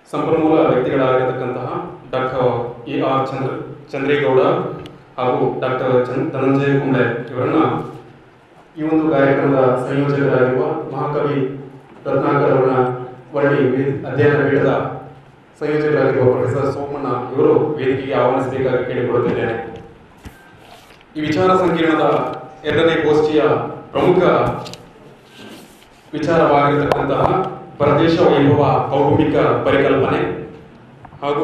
ಸಂಪನ್ಮೂಲ ವ್ಯಕ್ತಿಗಳಾಗಿರತಕ್ಕಂತಹ doctor A R Chandra Chandregowda ಹಾಗೂ ಡಾಕ್ಟರ್ ಚಂದ್ ಧನಂಜಯ ಕುಂಬ್ಳೆ ಇವರನ್ನ ಈ ಒಂದು ಕಾರ್ಯಕ್ರಮದ ಸಂಯೋಜಕರಾಗಿರುವ ಮಹಾಕವಿ ರತ್ನಾಕರ್ ಅವರ ವರ್ಣಿ ವಿ- ಅಧ್ಯಯನ ಪೀಠದ ಸಂಯೋಜಕರಾಗಿರುವ ಪ್ರೊಫೆಸರ್ ಸೋಮಣ್ಣ ಇವರು ವೇದಿಕೆಗೆ ಆಹ್ವಾನಿಸಬೇಕಾಗಿ ಕೇಳಿಕೊಳ್ಳುತ್ತಿದ್ದೇನೆ ಈ ವಿಚಾರ ಸಂಕಿರಣದ ಎರಡನೇ ಗೋಷ್ಠಿಯ ಪ್ರಮುಖ ವಿಚಾರವಾಗಿರತಕ್ಕಂತಹ ಪರದೇಶ ವೈಭವ ಕೌಟುಂಬಿಕ ಪರಿಕಲ್ಪನೆ ಹಾಗೂ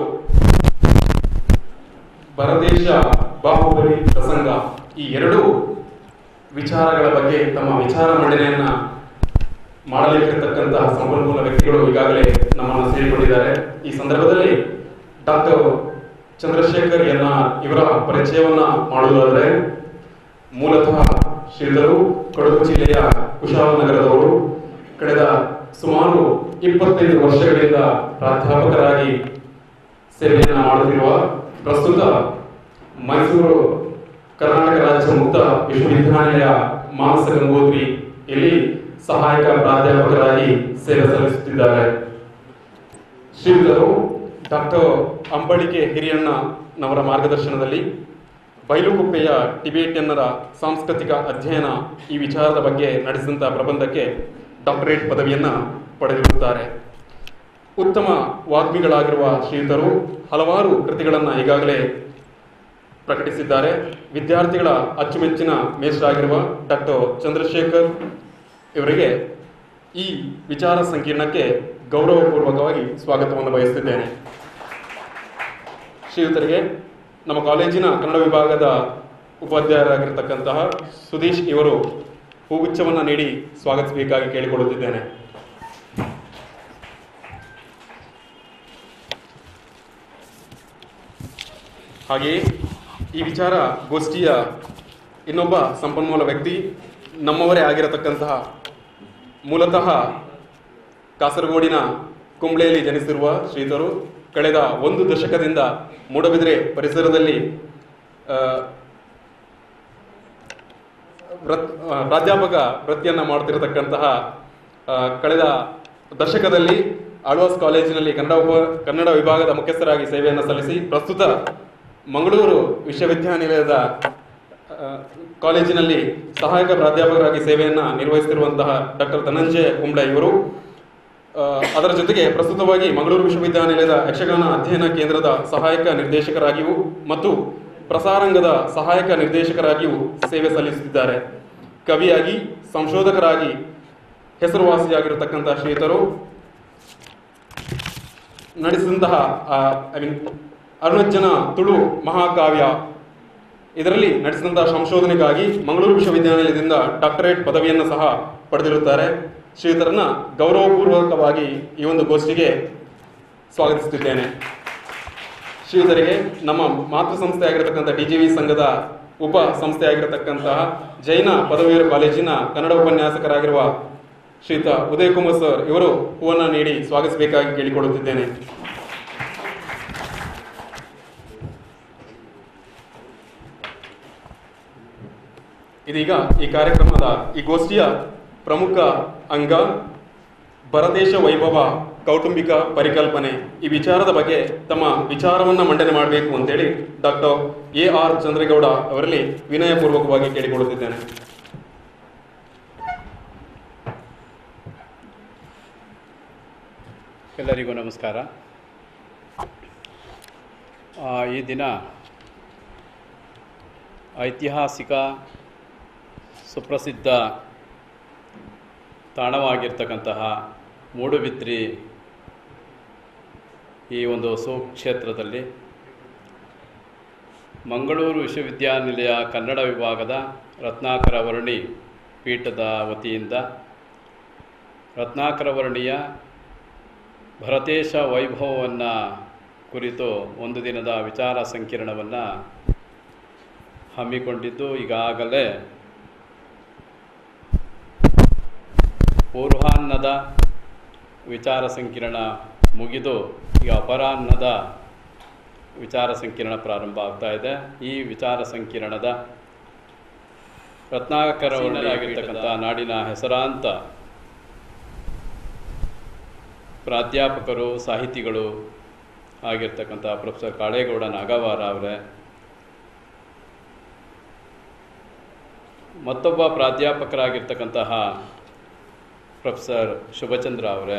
ಪರದೇಶ ಬಾಹುಬಲಿ ಪ್ರಸಂಗ ಈ ಎರಡು ವಿಚಾರಗಳ ಬಗ್ಗೆ ತಮ್ಮ ವಿಚಾರ ಮಂಡನೆಯನ್ನ ಮಾಡಲಿಕ್ಕಿರ್ತಕ್ಕಂತಹ ಸಂಪನ್ಮೂಲ ವ್ಯಕ್ತಿಗಳು ಈಗಾಗಲೇ ನಮ್ಮನ್ನು ಸೇರಿಕೊಂಡಿದ್ದಾರೆ ಈ ಸಂದರ್ಭದಲ್ಲಿ ಡಾಕ್ಟರ್ ಚಂದ್ರಶೇಖರ್ ಎನ್ನ ಇವರ ಪರಿಚಯವನ್ನ ಮಾಡುವುದಾದರೆ ಮೂಲತಃ ಶ್ರೀಧರು ಕೊಡಗು ಜಿಲ್ಲೆಯ ಕುಶಾಲನಗರದವರು ಕಳೆದ ಸುಮಾರು ಇಪ್ಪತ್ತೈದು ವರ್ಷಗಳಿಂದ ಪ್ರಾಧ್ಯಾಪಕರಾಗಿ ಸೇವೆಯನ್ನ ಮಾಡುತ್ತಿರುವ ಪ್ರಸ್ತುತ ಮೈಸೂರು ಕರ್ನಾಟಕ ರಾಜ್ಯ ಮುಕ್ತ ವಿಶ್ವವಿದ್ಯಾನಿಲಯ ಮಾನಸ ಗಂಗೋತ್ರಿ ಇಲ್ಲಿ ಸಹಾಯಕ ಪ್ರಾಧ್ಯಾಪಕರಾಗಿ ಸೇವೆ ಸಲ್ಲಿಸುತ್ತಿದ್ದಾರೆ ಶ್ರೀಧರು ಡಾಕ್ಟರ್ ಅಂಬಳಿಕೆ ಹಿರಿಯಣ್ಣನವರ ಮಾರ್ಗದರ್ಶನದಲ್ಲಿ ಬೈಲುಗುಪ್ಪೆಯ ಟಿಬೇಟಿಯನ್ನರ ಸಾಂಸ್ಕೃತಿಕ ಅಧ್ಯಯನ ಈ ವಿಚಾರದ ಬಗ್ಗೆ ನಡೆಸಿದಂತಹ ಪ್ರಬಂಧಕ್ಕೆ ಡಾಕ್ಟರೇಟ್ ಪದವಿಯನ್ನ ಪಡೆದಿರುತ್ತಾರೆ ಉತ್ತಮ ವಾಗ್ಮಿಗಳಾಗಿರುವ ಶ್ರೀಯುತರು ಹಲವಾರು ಕೃತಿಗಳನ್ನು ಈಗಾಗಲೇ ಪ್ರಕಟಿಸಿದ್ದಾರೆ ವಿದ್ಯಾರ್ಥಿಗಳ ಅಚ್ಚುಮೆಚ್ಚಿನ ಮೇಷ್ಟ್ರಾಗಿರುವ ಡಾಕ್ಟರ್ ಚಂದ್ರಶೇಖರ್ ಇವರಿಗೆ ಈ ವಿಚಾರ ಸಂಕೀರ್ಣಕ್ಕೆ ಗೌರವಪೂರ್ವಕವಾಗಿ ಸ್ವಾಗತವನ್ನು ಬಯಸುತ್ತಿದ್ದೇನೆ ಶ್ರೀಯುತರಿಗೆ ನಮ್ಮ ಕಾಲೇಜಿನ ಕನ್ನಡ ವಿಭಾಗದ ಉಪಾಧ್ಯಾಯರಾಗಿರ್ತಕ್ಕಂತಹ ಸುದೀಶ್ ಇವರು ಹೂಗುಚ್ಛವನ್ನು ನೀಡಿ ಸ್ವಾಗತಿಸಬೇಕಾಗಿ ಕೇಳಿಕೊಳ್ಳುತ್ತಿದ್ದೇನೆ ಹಾಗೆಯೇ ಈ ವಿಚಾರ ಗೋಷ್ಠಿಯ ಇನ್ನೊಬ್ಬ ಸಂಪನ್ಮೂಲ ವ್ಯಕ್ತಿ ನಮ್ಮವರೇ ಆಗಿರತಕ್ಕಂತಹ ಮೂಲತಃ ಕಾಸರಗೋಡಿನ ಕುಂಬ್ಳೆಯಲ್ಲಿ ಜನಿಸಿರುವ ಶ್ರೀಧರು ಕಳೆದ ಒಂದು ದಶಕದಿಂದ ಮೂಡಬಿದ್ರೆ ಪರಿಸರದಲ್ಲಿ ಆ, ವೃತ್ ಆ, ಪ್ರಾಧ್ಯಾಪಕ ವೃತ್ತಿಯನ್ನ ಮಾಡ್ತಿರತಕ್ಕಂತಹ ಆ, ಕಳೆದ ದಶಕದಲ್ಲಿ ಆಳ್ವಾಸ್ ಕಾಲೇಜಿನಲ್ಲಿ ಕನ್ನಡ ಉಪ ಕನ್ನಡ ವಿಭಾಗದ ಮುಖ್ಯಸ್ಥರಾಗಿ ಸೇವೆಯನ್ನು ಸಲ್ಲಿಸಿ ಪ್ರಸ್ತುತ ಮಂಗಳೂರು ವಿಶ್ವವಿದ್ಯಾನಿಲಯದ ಆ, ಕಾಲೇಜಿನಲ್ಲಿ ಸಹಾಯಕ ಪ್ರಾಧ್ಯಾಪಕರಾಗಿ ಸೇವೆಯನ್ನ ನಿರ್ವಹಿಸುತ್ತಿರುವಂತಹ ಡಾಕ್ಟರ್ ಧನಂಜಯ ಕುಂಬ್ಳೆ ಇವರು ಆ, ಅದರ ಜೊತೆಗೆ ಪ್ರಸ್ತುತವಾಗಿ ಮಂಗಳೂರು ವಿಶ್ವವಿದ್ಯಾನಿಲಯದ ಯಕ್ಷಗಾನ ಅಧ್ಯಯನ ಕೇಂದ್ರದ ಸಹಾಯಕ ನಿರ್ದೇಶಕರಾಗಿಯೂ ಮತ್ತು ಪ್ರಸಾರಂಗದ ಸಹಾಯಕ ನಿರ್ದೇಶಕರಾಗಿಯೂ ಸೇವೆ ಸಲ್ಲಿಸುತ್ತಿದ್ದಾರೆ ಕವಿಯಾಗಿ ಸಂಶೋಧಕರಾಗಿ ಹೆಸರುವಾಸಿಯಾಗಿರತಕ್ಕಂತಹ ಶ್ರೀಯುತರು ನಡೆಸಿದಂತಹ ಐ ಮೀನ್ ಅರುಣಜ್ಜನ ತುಳು ಮಹಾಕಾವ್ಯ ಇದರಲ್ಲಿ ನಡೆಸಿದಂತಹ ಸಂಶೋಧನೆಗಾಗಿ ಮಂಗಳೂರು ವಿಶ್ವವಿದ್ಯಾನಿಲಯದಿಂದ ಡಾಕ್ಟರೇಟ್ ಪದವಿಯನ್ನು ಸಹ ಪಡೆದಿರುತ್ತಾರೆ ಶ್ರೀಯುತರನ್ನ ಗೌರವಪೂರ್ವಕವಾಗಿ ಈ ಒಂದು ಗೋಷ್ಠಿಗೆ ಸ್ವಾಗತಿಸುತ್ತಿದ್ದೇನೆ ಶ್ರೀಯುತರಿಗೆ ನಮ್ಮ ಮಾತೃ ಸಂಸ್ಥೆ ಆಗಿರತಕ್ಕಂಥ ಡಿ ಜಿ ವಿ ಸಂಘದ ಉಪ ಸಂಸ್ಥೆ ಆಗಿರತಕ್ಕಂತಹ ಜೈನ ಪದವಿಯರ ಕಾಲೇಜಿನ ಕನ್ನಡ ಉಪನ್ಯಾಸಕರಾಗಿರುವ ಶ್ರೀಯುತ ಉದಯ್ ಕುಮಾರ್ ಸರ್ ಇವರು ಹೂವನ್ನು ನೀಡಿ ಸ್ವಾಗತಿಸಬೇಕಾಗಿ ಕೇಳಿಕೊಳ್ಳುತ್ತಿದ್ದೇನೆ ಇದೀಗ ಈ ಕಾರ್ಯಕ್ರಮದ ಈ ಗೋಷ್ಠಿಯ ಪ್ರಮುಖ ಅಂಗ ಬರದೇಶ ವೈಭವ ಕೌಟುಂಬಿಕ ಪರಿಕಲ್ಪನೆ ಈ ವಿಚಾರದ ಬಗ್ಗೆ ತಮ್ಮ ವಿಚಾರವನ್ನ ಮಂಡನೆ ಮಾಡಬೇಕು ಅಂತೇಳಿ ಡಾಕ್ಟರ್ ಎ ಆರ್ ಚಂದ್ರೇಗೌಡ ಅವರಲ್ಲಿ ವಿನಯಪೂರ್ವಕವಾಗಿ ಕೇಳಿಕೊಳ್ಳುತ್ತಿದ್ದೇನೆ ಎಲ್ಲರಿಗೂ ನಮಸ್ಕಾರ ಆ, ಈ ದಿನ ಐತಿಹಾಸಿಕ ಸುಪ್ರಸಿದ್ಧ ತಾಣವಾಗಿರ್ತಕ್ಕಂತಹ ಮೂಡುಬಿದ್ರಿ ಈ ಒಂದು ಸುಕ್ಷೇತ್ರದಲ್ಲಿ ಮಂಗಳೂರು ವಿಶ್ವವಿದ್ಯಾನಿಲಯ ಕನ್ನಡ ವಿಭಾಗದ ರತ್ನಾಕರ ವರ್ಣಿ ಪೀಠದ ವತಿಯಿಂದ ರತ್ನಾಕರ ವರ್ಣಿಯ ಭರತೇಶ ವೈಭವವನ್ನು ಕುರಿತು ಒಂದು ದಿನದ ವಿಚಾರ ಸಂಕಿರಣವನ್ನು ಹಮ್ಮಿಕೊಂಡಿದ್ದು ಈಗಾಗಲೇ ಪೂರ್ವಾನ್ನದ ವಿಚಾರ ಸಂಕಿರಣ ಮುಗಿದು ಈಗ ಅಪರಾಹ್ನದ ವಿಚಾರ ಸಂಕಿರಣ ಪ್ರಾರಂಭ ಆಗ್ತಾ ಇದೆ ಈ ವಿಚಾರ ಸಂಕಿರಣದ ರತ್ನಾಕರವನ್ನಾಗಿರ್ತಕ್ಕಂಥ ನಾಡಿನ ಹೆಸರಾಂತ ಪ್ರಾಧ್ಯಾಪಕರು ಸಾಹಿತಿಗಳು ಆಗಿರ್ತಕ್ಕಂಥ ಪ್ರೊಫೆಸರ್ ಕಾಳೇಗೌಡ ನಾಗವಾರ ಅವರೇ ಮತ್ತೊಬ್ಬ ಪ್ರಾಧ್ಯಾಪಕರಾಗಿರ್ತಕ್ಕಂತಹ ಪ್ರೊಫೆಸರ್ ಶುಭಚಂದ್ರ ಅವರೇ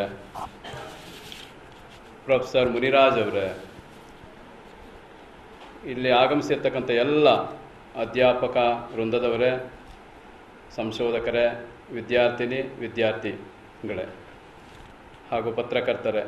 ಪ್ರೊಫೆಸರ್ ಮುನಿರಾಜ್ ಅವರೇ ಇಲ್ಲಿ ಆಗಮಿಸಿರ್ತಕ್ಕಂಥ ಎಲ್ಲ ಅಧ್ಯಾಪಕ ವೃಂದದವರೇ ಸಂಶೋಧಕರೇ ವಿದ್ಯಾರ್ಥಿನಿ ವಿದ್ಯಾರ್ಥಿಗಳೇ ಹಾಗೂ ಪತ್ರಕರ್ತರೇ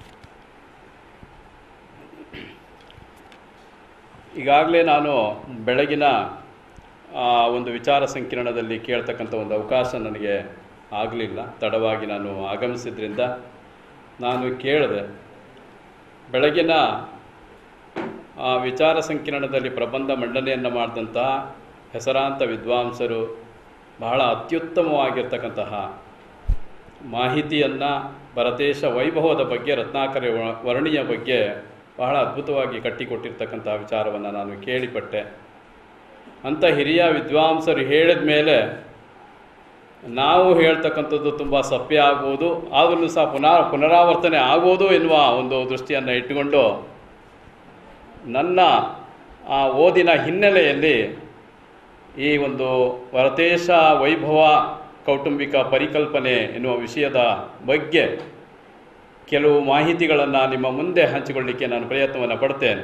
ಈಗಾಗಲೇ ನಾನು ಬೆಳಗಿನ ಆ, ಒಂದು ವಿಚಾರ ಸಂಕಿರಣದಲ್ಲಿ ಕೇಳ್ತಕ್ಕಂಥ ಒಂದು ಅವಕಾಶ ನನಗೆ ಆಗಲಿಲ್ಲ ತಡವಾಗಿ ನಾನು ಆಗಮಿಸಿದ್ರಿಂದ ನಾನು ಕೇಳಿದೆ ಬೆಳಗಿನ ಆ ವಿಚಾರ ಸಂಕಿರಣದಲ್ಲಿ ಪ್ರಬಂಧ ಮಂಡನೆಯನ್ನು ಮಾಡಿದಂತಹ ಹೆಸರಾಂತ ವಿದ್ವಾಂಸರು ಬಹಳ ಅತ್ಯುತ್ತಮವಾಗಿರ್ತಕ್ಕಂತಹ ಮಾಹಿತಿಯನ್ನು ಭರತೇಶ ವೈಭವದ ಬಗ್ಗೆ ರತ್ನಾಕರ ವ- ವರ್ಣಿಯ ಬಗ್ಗೆ ಬಹಳ ಅದ್ಭುತವಾಗಿ ಕಟ್ಟಿಕೊಟ್ಟಿರ್ತಕ್ಕಂಥ ವಿಚಾರವನ್ನು ನಾನು ಕೇಳಿಪಟ್ಟೆ ಅಂಥ ಹಿರಿಯ ವಿದ್ವಾಂಸರು ಹೇಳಿದ ಮೇಲೆ ನಾವು ಹೇಳ್ತಕ್ಕಂಥದ್ದು ತುಂಬ ಸಭ್ಯ ಆಗ್ಬೋದು ಆದರೂ ಸಹ ಪುನಃ ಪುನರಾವರ್ತನೆ ಆಗ್ಬೋದು ಎನ್ನುವ ಒಂದು ದೃಷ್ಟಿಯನ್ನು ಇಟ್ಟುಕೊಂಡು ನನ್ನ ಆ ಓದಿನ ಹಿನ್ನೆಲೆಯಲ್ಲಿ ಈ ಒಂದು ವರತೇಶ ವೈಭವ ಕೌಟುಂಬಿಕ ಪರಿಕಲ್ಪನೆ ಎನ್ನುವ ವಿಷಯದ ಬಗ್ಗೆ ಕೆಲವು ಮಾಹಿತಿಗಳನ್ನು ನಿಮ್ಮ ಮುಂದೆ ಹಂಚಿಕೊಳ್ಳಿಕ್ಕೆ ನಾನು ಪ್ರಯತ್ನವನ್ನು ಪಡ್ತೇನೆ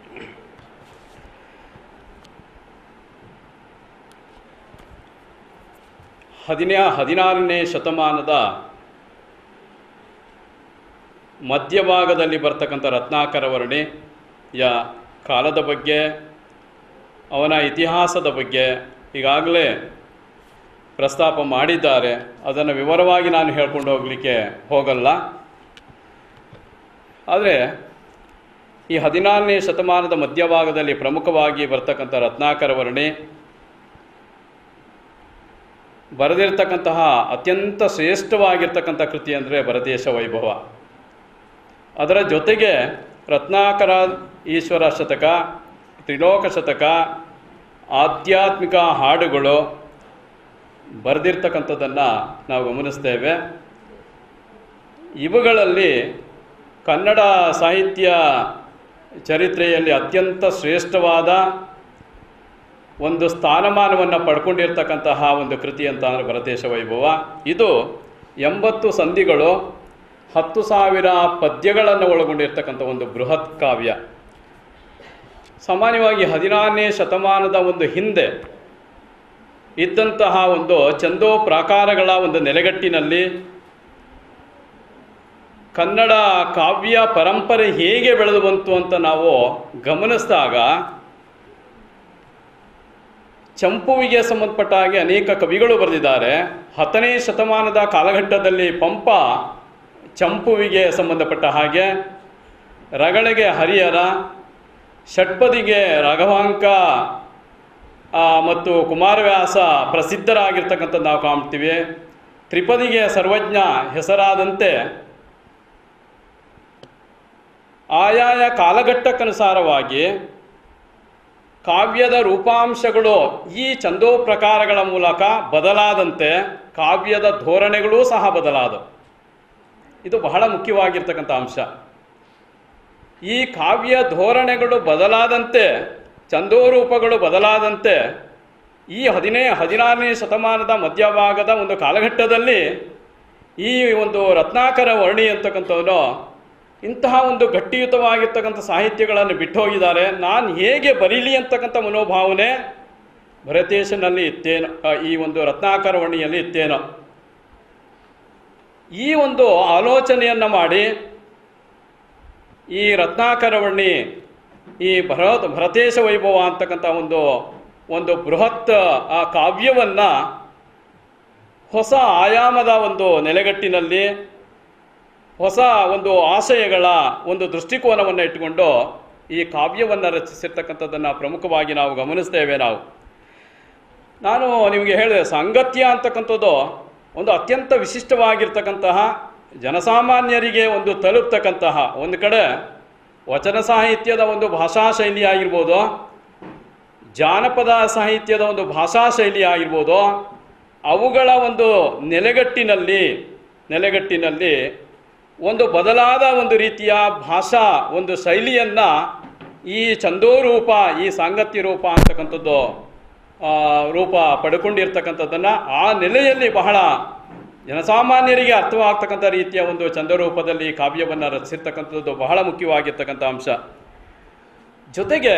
ಹದಿನ ಹದಿನಾರನೇ ಶತಮಾನದ ಮಧ್ಯಭಾಗದಲ್ಲಿ ಬರ್ತಕ್ಕಂಥ ರತ್ನಾಕರ ವರ್ಣಿಯ ಕಾಲದ ಬಗ್ಗೆ ಅವನ ಇತಿಹಾಸದ ಬಗ್ಗೆ ಈಗಾಗಲೇ ಪ್ರಸ್ತಾಪ ಮಾಡಿದ್ದಾರೆ ಅದನ್ನು ವಿವರವಾಗಿ ನಾನು ಹೇಳ್ಕೊಂಡು ಹೋಗಲಿಕ್ಕೆ ಹೋಗಲ್ಲ ಆದರೆ ಈ ಹದಿನಾರನೇ ಶತಮಾನದ ಮಧ್ಯಭಾಗದಲ್ಲಿ ಪ್ರಮುಖವಾಗಿ ಬರ್ತಕ್ಕಂಥ ರತ್ನಾಕರ ವರ್ಣಿ ಬರೆದಿರ್ತಕ್ಕಂತಹ ಅತ್ಯಂತ ಶ್ರೇಷ್ಠವಾಗಿರ್ತಕ್ಕಂಥ ಕೃತಿ ಅಂದರೆ ಭರತೇಶ ವೈಭವ ಅದರ ಜೊತೆಗೆ ರತ್ನಾಕರ ಈಶ್ವರ ಶತಕ ತ್ರಿಲೋಕ ಶತಕ ಆಧ್ಯಾತ್ಮಿಕ ಹಾಡುಗಳು ಬರೆದಿರ್ತಕ್ಕಂಥದ್ದನ್ನು ನಾವು ಗಮನಿಸ್ತೇವೆ ಇವುಗಳಲ್ಲಿ ಕನ್ನಡ ಸಾಹಿತ್ಯ ಚರಿತ್ರೆಯಲ್ಲಿ ಅತ್ಯಂತ ಶ್ರೇಷ್ಠವಾದ ಒಂದು ಸ್ಥಾನಮಾನವನ್ನು ಪಡ್ಕೊಂಡಿರ್ತಕ್ಕಂತಹ ಒಂದು ಕೃತಿ ಅಂತ ಅಂದರೆ ಭರತೇಶ ವೈಭವ ಇದು ಎಂಬತ್ತು ಸಂಧಿಗಳು ಹತ್ತು ಸಾವಿರ ಪದ್ಯಗಳನ್ನು ಒಳಗೊಂಡಿರ್ತಕ್ಕಂಥ ಒಂದು ಬೃಹತ್ ಕಾವ್ಯ ಸಾಮಾನ್ಯವಾಗಿ ಹದಿನಾರನೇ ಶತಮಾನದ ಒಂದು ಹಿಂದೆ ಇದ್ದಂತಹ ಒಂದು ಚಂದೋ ಪ್ರಾಕಾರಗಳ ಒಂದು ನೆಲೆಗಟ್ಟಿನಲ್ಲಿ ಕನ್ನಡ ಕಾವ್ಯ ಪರಂಪರೆ ಹೇಗೆ ಬೆಳೆದು ಬಂತು ಅಂತ ನಾವು ಗಮನಿಸಿದಾಗ ಚಂಪುವಿಗೆ ಸಂಬಂಧಪಟ್ಟ ಹಾಗೆ ಅನೇಕ ಕವಿಗಳು ಬರೆದಿದ್ದಾರೆ ಹತ್ತನೇ ಶತಮಾನದ ಕಾಲಘಟ್ಟದಲ್ಲಿ ಪಂಪ ಚಂಪುವಿಗೆ ಸಂಬಂಧಪಟ್ಟ ಹಾಗೆ ರಗಳೆಗೆ ಹರಿಹರ ಷಟ್ಪದಿಗೆ ರಾಘವಾಂಕ ಆ, ಮತ್ತು ಕುಮಾರವ್ಯಾಸ ಪ್ರಸಿದ್ಧರಾಗಿರ್ತಕ್ಕಂಥದ್ದು ನಾವು ಕಾಣ್ತೀವಿ ತ್ರಿಪದಿಗೆ ಸರ್ವಜ್ಞ ಹೆಸರಾದಂತೆ ಆಯಾಯ ಕಾಲಘಟ್ಟಕ್ಕನುಸಾರವಾಗಿ ಕಾವ್ಯದ ರೂಪಾಂಶಗಳು ಈ ಛಂದೋ ಪ್ರಕಾರಗಳ ಮೂಲಕ ಬದಲಾದಂತೆ ಕಾವ್ಯದ ಧೋರಣೆಗಳೂ ಸಹ ಬದಲಾದವು ಇದು ಬಹಳ ಮುಖ್ಯವಾಗಿರ್ತಕ್ಕಂಥ ಅಂಶ ಈ ಕಾವ್ಯ ಧೋರಣೆಗಳು ಬದಲಾದಂತೆ ಛಂದೋರೂಪಗಳು ಬದಲಾದಂತೆ ಈ ಹದಿನೇ ಹದಿನಾರನೇ ಶತಮಾನದ ಮಧ್ಯಭಾಗದ ಒಂದು ಕಾಲಘಟ್ಟದಲ್ಲಿ ಈ ಒಂದು ರತ್ನಾಕರ ವರ್ಣಿ ಅಂತಕ್ಕಂಥವನು ಇಂತಹ ಒಂದು ಗಟ್ಟಿಯುತವಾಗಿರ್ತಕ್ಕಂಥ ಸಾಹಿತ್ಯಗಳನ್ನು ಬಿಟ್ಟು ಹೋಗಿದ್ದಾರೆ ನಾನು ಹೇಗೆ ಬರೀಲಿ ಅಂತಕ್ಕಂಥ ಮನೋಭಾವನೆ ಭರತೇಶನಲ್ಲಿ ಇತ್ತೇನೋ ಆ, ಈ ಒಂದು ರತ್ನಾಕರ ವರ್ಣಿಯಲ್ಲಿ ಇತ್ತೇನೋ ಈ ಒಂದು ಆಲೋಚನೆಯನ್ನು ಮಾಡಿ ಈ ರತ್ನಾಕರವಣ್ಣಿ ಈ ಭರತ ಭರತೇಶ ವೈಭವ ಅಂತಕ್ಕಂಥ ಒಂದು ಒಂದು ಬೃಹತ್ ಆ ಕಾವ್ಯವನ್ನು ಹೊಸ ಆಯಾಮದ ಒಂದು ನೆಲೆಗಟ್ಟಿನಲ್ಲಿ ಹೊಸ ಒಂದು ಆಶಯಗಳ ಒಂದು ದೃಷ್ಟಿಕೋನವನ್ನು ಇಟ್ಟುಕೊಂಡು ಈ ಕಾವ್ಯವನ್ನು ರಚಿಸಿರ್ತಕ್ಕಂಥದ್ದನ್ನು ಪ್ರಮುಖವಾಗಿ ನಾವು ಗಮನಿಸ್ತೇವೆ ನಾವು ನಾನು ನಿಮಗೆ ಹೇಳಿದೆ ಸಾಂಗತ್ಯ ಅಂತಕ್ಕಂಥದ್ದು ಒಂದು ಅತ್ಯಂತ ವಿಶಿಷ್ಟವಾಗಿರ್ತಕ್ಕಂತಹ ಜನಸಾಮಾನ್ಯರಿಗೆ ಒಂದು ತಲುಪ್ತಕ್ಕಂತಹ ಒಂದು ಕಡೆ ವಚನ ಸಾಹಿತ್ಯದ ಒಂದು ಭಾಷಾ ಶೈಲಿ ಆಗಿರ್ಬೋದು ಜಾನಪದ ಸಾಹಿತ್ಯದ ಒಂದು ಭಾಷಾ ಶೈಲಿ ಆಗಿರ್ಬೋದು ಅವುಗಳ ಒಂದು ನೆಲೆಗಟ್ಟಿನಲ್ಲಿ ನೆಲೆಗಟ್ಟಿನಲ್ಲಿ ಒಂದು ಬದಲಾದ ಒಂದು ರೀತಿಯ ಭಾಷಾ ಒಂದು ಶೈಲಿಯನ್ನು ಈ ಚಂದೋರೂಪ ಈ ಸಾಂಗತ್ಯ ರೂಪ ಅಂತಕ್ಕಂಥದ್ದು ಆ, ರೂಪ ಪಡ್ಕೊಂಡಿರ್ತಕ್ಕಂಥದ್ದನ್ನು ಆ ನೆಲೆಯಲ್ಲಿ ಬಹಳ ಜನಸಾಮಾನ್ಯರಿಗೆ ಅರ್ಥವಾಗ್ತಕ್ಕಂಥ ರೀತಿಯ ಒಂದು ಚಂದರೂಪದಲ್ಲಿ ಕಾವ್ಯವನ್ನು ರಚಿಸಿರ್ತಕ್ಕಂಥದ್ದು ಬಹಳ ಮುಖ್ಯವಾಗಿರ್ತಕ್ಕಂಥ ಅಂಶ ಜೊತೆಗೆ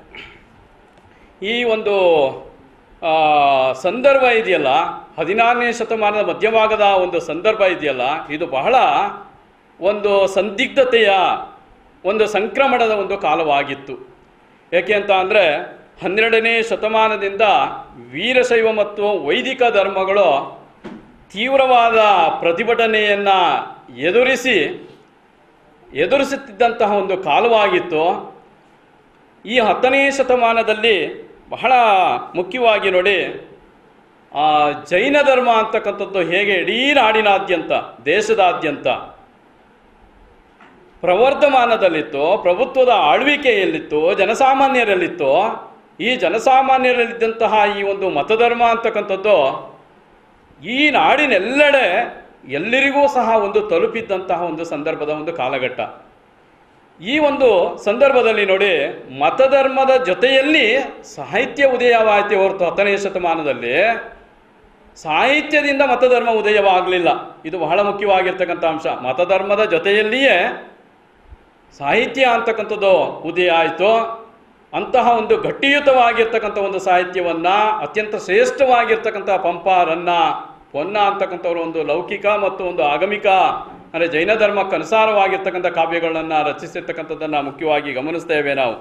ಈ ಒಂದು ಆ, ಸಂದರ್ಭ ಇದೆಯಲ್ಲ ಹದಿನಾರನೇ ಶತಮಾನದ ಮಧ್ಯಭಾಗದ ಒಂದು ಸಂದರ್ಭ ಇದೆಯಲ್ಲ ಇದು ಬಹಳ ಒಂದು ಸಂದಿಗ್ಧತೆಯ ಒಂದು ಸಂಕ್ರಮಣದ ಒಂದು ಕಾಲವಾಗಿತ್ತು ಏಕೆ ಅಂತ ಅಂದರೆ ಹನ್ನೆರಡನೇ ಶತಮಾನದಿಂದ ವೀರಶೈವ ಮತ್ತು ವೈದಿಕ ಧರ್ಮಗಳು ತೀವ್ರವಾದ ಪ್ರತಿಭಟನೆಯನ್ನು ಎದುರಿಸಿ ಎದುರಿಸುತ್ತಿದ್ದಂತಹ ಒಂದು ಕಾಲವಾಗಿತ್ತು ಈ ಹತ್ತನೇ ಶತಮಾನದಲ್ಲಿ ಬಹಳ ಮುಖ್ಯವಾಗಿ ನೋಡಿ ಆ ಜೈನ ಧರ್ಮ ಅಂತಕ್ಕಂಥದ್ದು ಹೇಗೆ ಇಡೀ ನಾಡಿನಾದ್ಯಂತ ದೇಶದಾದ್ಯಂತ ಪ್ರವರ್ಧಮಾನದಲ್ಲಿತ್ತು ಪ್ರಭುತ್ವದ ಆಳ್ವಿಕೆಯಲ್ಲಿತ್ತು ಜನಸಾಮಾನ್ಯರಲ್ಲಿತ್ತು ಈ ಜನಸಾಮಾನ್ಯರಲ್ಲಿದ್ದಂತಹ ಈ ಒಂದು ಮತಧರ್ಮ ಅಂತಕ್ಕಂಥದ್ದು ಈ ನಾಡಿನೆಲ್ಲೆಡೆ ಎಲ್ಲರಿಗೂ ಸಹ ಒಂದು ತಲುಪಿದ್ದಂತಹ ಒಂದು ಸಂದರ್ಭದ ಒಂದು ಕಾಲಘಟ್ಟ ಈ ಒಂದು ಸಂದರ್ಭದಲ್ಲಿ ನೋಡಿ ಮತಧರ್ಮದ ಜೊತೆಯಲ್ಲಿ ಸಾಹಿತ್ಯ ಉದಯವಾಯಿತು ಹೊರತು ಹತ್ತನೇ ಶತಮಾನದಲ್ಲಿ ಸಾಹಿತ್ಯದಿಂದ ಮತಧರ್ಮ ಉದಯವಾಗಲಿಲ್ಲ ಇದು ಬಹಳ ಮುಖ್ಯವಾಗಿರ್ತಕ್ಕಂಥ ಅಂಶ ಮತಧರ್ಮದ ಜೊತೆಯಲ್ಲಿಯೇ ಸಾಹಿತ್ಯ ಅಂತಕ್ಕಂಥದ್ದು ಉದಯ ಆಯಿತು ಅಂತಹ ಒಂದು ಗಟ್ಟಿಯುತವಾಗಿರ್ತಕ್ಕಂಥ ಒಂದು ಸಾಹಿತ್ಯವನ್ನು ಅತ್ಯಂತ ಶ್ರೇಷ್ಠವಾಗಿರ್ತಕ್ಕಂಥ ಪಂಪ ರನ್ನ ಪೊನ್ನ ಅಂತಕ್ಕಂಥವ್ರು ಒಂದು ಲೌಕಿಕ ಮತ್ತು ಒಂದು ಆಗಮಿಕ ಅಂದರೆ ಜೈನ ಧರ್ಮಕ್ಕೆ ಅನುಸಾರವಾಗಿರ್ತಕ್ಕಂಥ ಕಾವ್ಯಗಳನ್ನು ರಚಿಸಿರ್ತಕ್ಕಂಥದ್ದನ್ನು ಮುಖ್ಯವಾಗಿ ಗಮನಿಸ್ತೇವೆ ನಾವು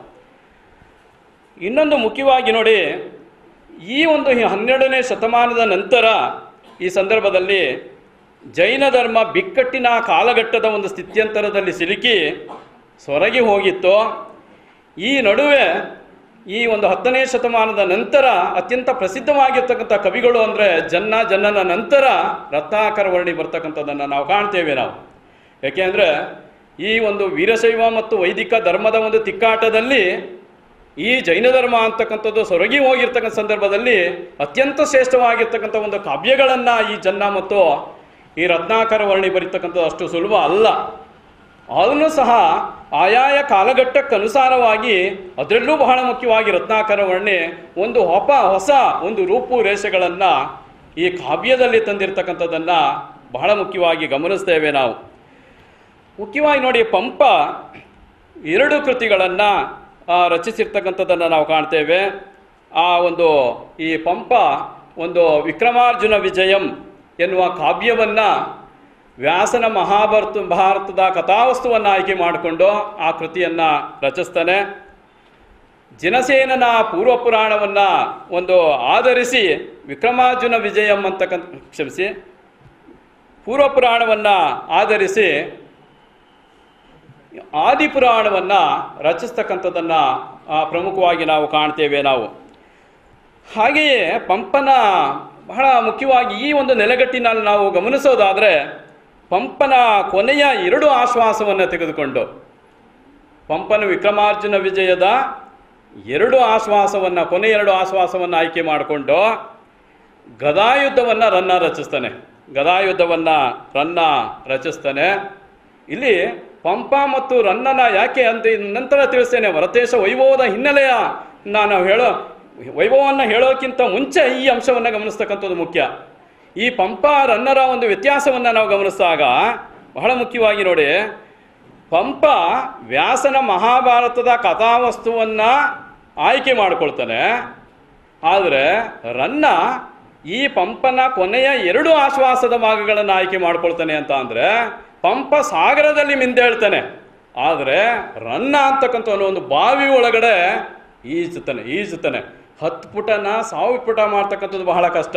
ಇನ್ನೊಂದು ಮುಖ್ಯವಾಗಿ ನೋಡಿ ಈ ಒಂದು ಹನ್ನೆರಡನೇ ಶತಮಾನದ ನಂತರ ಈ ಸಂದರ್ಭದಲ್ಲಿ ಜೈನ ಧರ್ಮ ಬಿಕ್ಕಟ್ಟಿನ ಕಾಲಘಟ್ಟದ ಒಂದು ಸ್ಥಿತ್ಯಂತರದಲ್ಲಿ ಸಿಲುಕಿ ಸೊರಗಿ ಹೋಗಿತ್ತು ಈ ನಡುವೆ ಈ ಒಂದು ಹತ್ತನೇ ಶತಮಾನದ ನಂತರ ಅತ್ಯಂತ ಪ್ರಸಿದ್ಧವಾಗಿರ್ತಕ್ಕಂಥ ಕವಿಗಳು ಅಂದರೆ ಜನ್ನ ಜನ್ನನ ನಂತರ ರತ್ನಾಕರ ವರ್ಣಿ ಬರ್ತಕ್ಕಂಥದ್ದನ್ನು ನಾವು ಕಾಣ್ತೇವೆ ನಾವು ಯಾಕೆಂದರೆ ಈ ಒಂದು ವೀರಶೈವ ಮತ್ತು ವೈದಿಕ ಧರ್ಮದ ಒಂದು ತಿಕ್ಕಾಟದಲ್ಲಿ ಈ ಜೈನ ಧರ್ಮ ಅಂತಕ್ಕಂಥದ್ದು ಸೊರಗಿ ಹೋಗಿರ್ತಕ್ಕಂಥ ಸಂದರ್ಭದಲ್ಲಿ ಅತ್ಯಂತ ಶ್ರೇಷ್ಠವಾಗಿರ್ತಕ್ಕಂಥ ಒಂದು ಕಾವ್ಯಗಳನ್ನು ಈ ಜನ್ನ ಮತ್ತು ಈ ರತ್ನಾಕರ ವರ್ಣಿ ಬರೀತಕ್ಕಂಥದ್ದು ಅಷ್ಟು ಸುಲಭ ಅಲ್ಲ ಅದನ್ನು ಸಹ ಆಯಾಯ ಕಾಲಘಟ್ಟಕ್ಕೆ ಅನುಸಾರವಾಗಿ ಅದರಲ್ಲೂ ಬಹಳ ಮುಖ್ಯವಾಗಿ ರತ್ನಾಕರ ವರ್ಣೆ ಒಂದು ಹೊಪ ಹೊಸ ಒಂದು ರೂಪುರೇಷೆಗಳನ್ನು ಈ ಕಾವ್ಯದಲ್ಲಿ ತಂದಿರತಕ್ಕಂಥದ್ದನ್ನು ಬಹಳ ಮುಖ್ಯವಾಗಿ ಗಮನಿಸ್ತೇವೆ ನಾವು ಮುಖ್ಯವಾಗಿ ನೋಡಿ ಪಂಪ ಎರಡು ಕೃತಿಗಳನ್ನು ರಚಿಸಿರ್ತಕ್ಕಂಥದ್ದನ್ನು ನಾವು ಕಾಣ್ತೇವೆ ಆ ಒಂದು ಈ ಪಂಪ ಒಂದು ವಿಕ್ರಮಾರ್ಜುನ ವಿಜಯಂ ಎನ್ನುವ ಕಾವ್ಯವನ್ನು ವ್ಯಾಸನ ಮಹಾಭಾರತ ಭಾರತದ ಕಥಾವಸ್ತುವನ್ನು ಆಯ್ಕೆ ಮಾಡಿಕೊಂಡು ಆ ಕೃತಿಯನ್ನು ರಚಿಸ್ತಾನೆ ಜಿನಸೇನನ ಪೂರ್ವ ಪುರಾಣವನ್ನು ಒಂದು ಆಧರಿಸಿ ವಿಕ್ರಮಾರ್ಜುನ ವಿಜಯಂ ಅಂತಕ್ಕಂಥ ಕ್ಷಮಿಸಿ ಪೂರ್ವ ಪುರಾಣವನ್ನು ಆಧರಿಸಿ ಆದಿಪುರಾಣವನ್ನು ರಚಿಸ್ತಕ್ಕಂಥದ್ದನ್ನು ಪ್ರಮುಖವಾಗಿ ನಾವು ಕಾಣ್ತೇವೆ ನಾವು ಹಾಗೆಯೇ ಪಂಪನ ಬಹಳ ಮುಖ್ಯವಾಗಿ ಈ ಒಂದು ನೆಲೆಗಟ್ಟಿನಲ್ಲಿ ನಾವು ಗಮನಿಸೋದಾದರೆ ಪಂಪನ ಕೊನೆಯ ಎರಡು ಆಶ್ವಾಸವನ್ನು ತೆಗೆದುಕೊಂಡು ಪಂಪನ ವಿಕ್ರಮಾರ್ಜುನ ವಿಜಯದ ಎರಡು ಆಶ್ವಾಸವನ್ನು ಕೊನೆ ಎರಡು ಆಶ್ವಾಸವನ್ನು ಆಯ್ಕೆ ಮಾಡಿಕೊಂಡು ಗದಾಯುದ್ಧವನ್ನು ರನ್ನ ರಚಿಸ್ತಾನೆ ಗದಾಯುದ್ಧವನ್ನು ರನ್ನ ರಚಿಸ್ತಾನೆ ಇಲ್ಲಿ ಪಂಪ ಮತ್ತು ರನ್ನನ ಯಾಕೆ ಅಂತ ಇದ್ ನಂತರ ತಿಳಿಸ್ತೇನೆ ವರತೇಶ ವೈಭವದ ಹಿನ್ನೆಲೆಯ ನಾನು ಹೇಳೋ ವೈಭವವನ್ನು ಹೇಳೋಕ್ಕಿಂತ ಮುಂಚೆ ಈ ಅಂಶವನ್ನು ಗಮನಿಸ್ತಕ್ಕಂಥದ್ದು ಮುಖ್ಯ ಈ ಪಂಪ ರನ್ನರ ಒಂದು ವ್ಯತ್ಯಾಸವನ್ನು ನಾವು ಗಮನಿಸಿದಾಗ ಬಹಳ ಮುಖ್ಯವಾಗಿ ನೋಡಿ ಪಂಪ ವ್ಯಾಸನ ಮಹಾಭಾರತದ ಕಥಾವಸ್ತುವನ್ನು ಆಯ್ಕೆ ಮಾಡಿಕೊಳ್ತಾನೆ ಆದರೆ ರನ್ನ ಈ ಪಂಪನ ಕೊನೆಯ ಎರಡು ಆಶ್ವಾಸದ ಭಾಗಗಳನ್ನು ಆಯ್ಕೆ ಮಾಡ್ಕೊಳ್ತಾನೆ ಅಂತ ಅಂದರೆ ಪಂಪ ಸಾಗರದಲ್ಲಿ ಮಿಂದೇಳ್ತಾನೆ ಆದರೆ ರನ್ನ ಅಂತಕ್ಕಂಥವನು ಒಂದು ಬಾವಿ ಒಳಗಡೆ ಈಜುತ್ತಾನೆ ಈಜುತ್ತಾನೆ ಹತ್ತು ಪುಟನ ಸಾವಿರ ಪುಟ ಮಾಡ್ತಕ್ಕಂಥದ್ದು ಬಹಳ ಕಷ್ಟ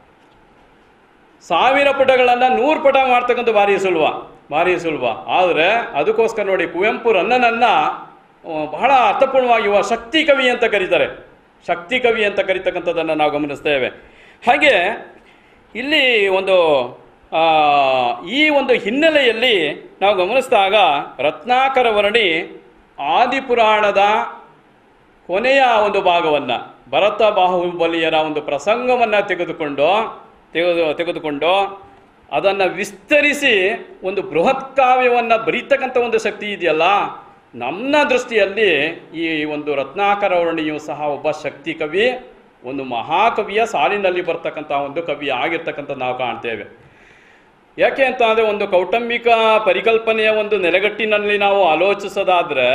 ಸಾವಿರ ಪುಟಗಳನ್ನು ನೂರು ಪುಟ ಮಾಡ್ತಕ್ಕಂಥ ಭಾರಿ ಸುಲಭ ಭಾರಿ ಸುಲಭ ಆದರೆ ಅದಕ್ಕೋಸ್ಕರ ನೋಡಿ ಕುವೆಂಪು ರನ್ನನನ್ನು ಆ, ಬಹಳ ಅರ್ಥಪೂರ್ಣವಾಗಿ ಇವ ಶಕ್ತಿ ಕವಿ ಅಂತ ಕರೀತಾರೆ ಶಕ್ತಿ ಕವಿ ಅಂತ ಕರೀತಕ್ಕಂಥದ್ದನ್ನು ನಾವು ಗಮನಿಸ್ತೇವೆ ಹಾಗೆ ಇಲ್ಲಿ ಒಂದು ಆ, ಈ ಒಂದು ಹಿನ್ನೆಲೆಯಲ್ಲಿ ನಾವು ಗಮನಿಸಿದಾಗ ರತ್ನಾಕರ ವರ್ಣಿ ಆದಿಪುರಾಣದ ಕೊನೆಯ ಒಂದು ಭಾಗವನ್ನು ಭರತ ಬಾಹುಬಲಿಯರ ಒಂದು ಪ್ರಸಂಗವನ್ನು ತೆಗೆದುಕೊಂಡು ತೆಗೆದು ತೆಗೆದುಕೊಂಡು ಅದನ್ನು ವಿಸ್ತರಿಸಿ ಒಂದು ಬೃಹತ್ ಕಾವ್ಯವನ್ನು ಬರೀತಕ್ಕಂಥ ಒಂದು ಶಕ್ತಿ ಇದೆಯಲ್ಲ ನನ್ನ ದೃಷ್ಟಿಯಲ್ಲಿ ಈ ಒಂದು ರತ್ನಾಕರ ವರ್ಣಿಯು ಸಹ ಒಬ್ಬ ಶಕ್ತಿ ಕವಿ ಒಂದು ಮಹಾಕವಿಯ ಸಾಲಿನಲ್ಲಿ ಬರ್ತಕ್ಕಂಥ ಒಂದು ಕವಿ ಆಗಿರ್ತಕ್ಕಂಥ ನಾವು ಕಾಣ್ತೇವೆ ಯಾಕೆ ಅಂತ ಅಂದರೆ ಒಂದು ಕೌಟುಂಬಿಕ ಪರಿಕಲ್ಪನೆಯ ಒಂದು ನೆಲೆಗಟ್ಟಿನಲ್ಲಿ ನಾವು ಆಲೋಚಿಸೋದಾದ್ರೆ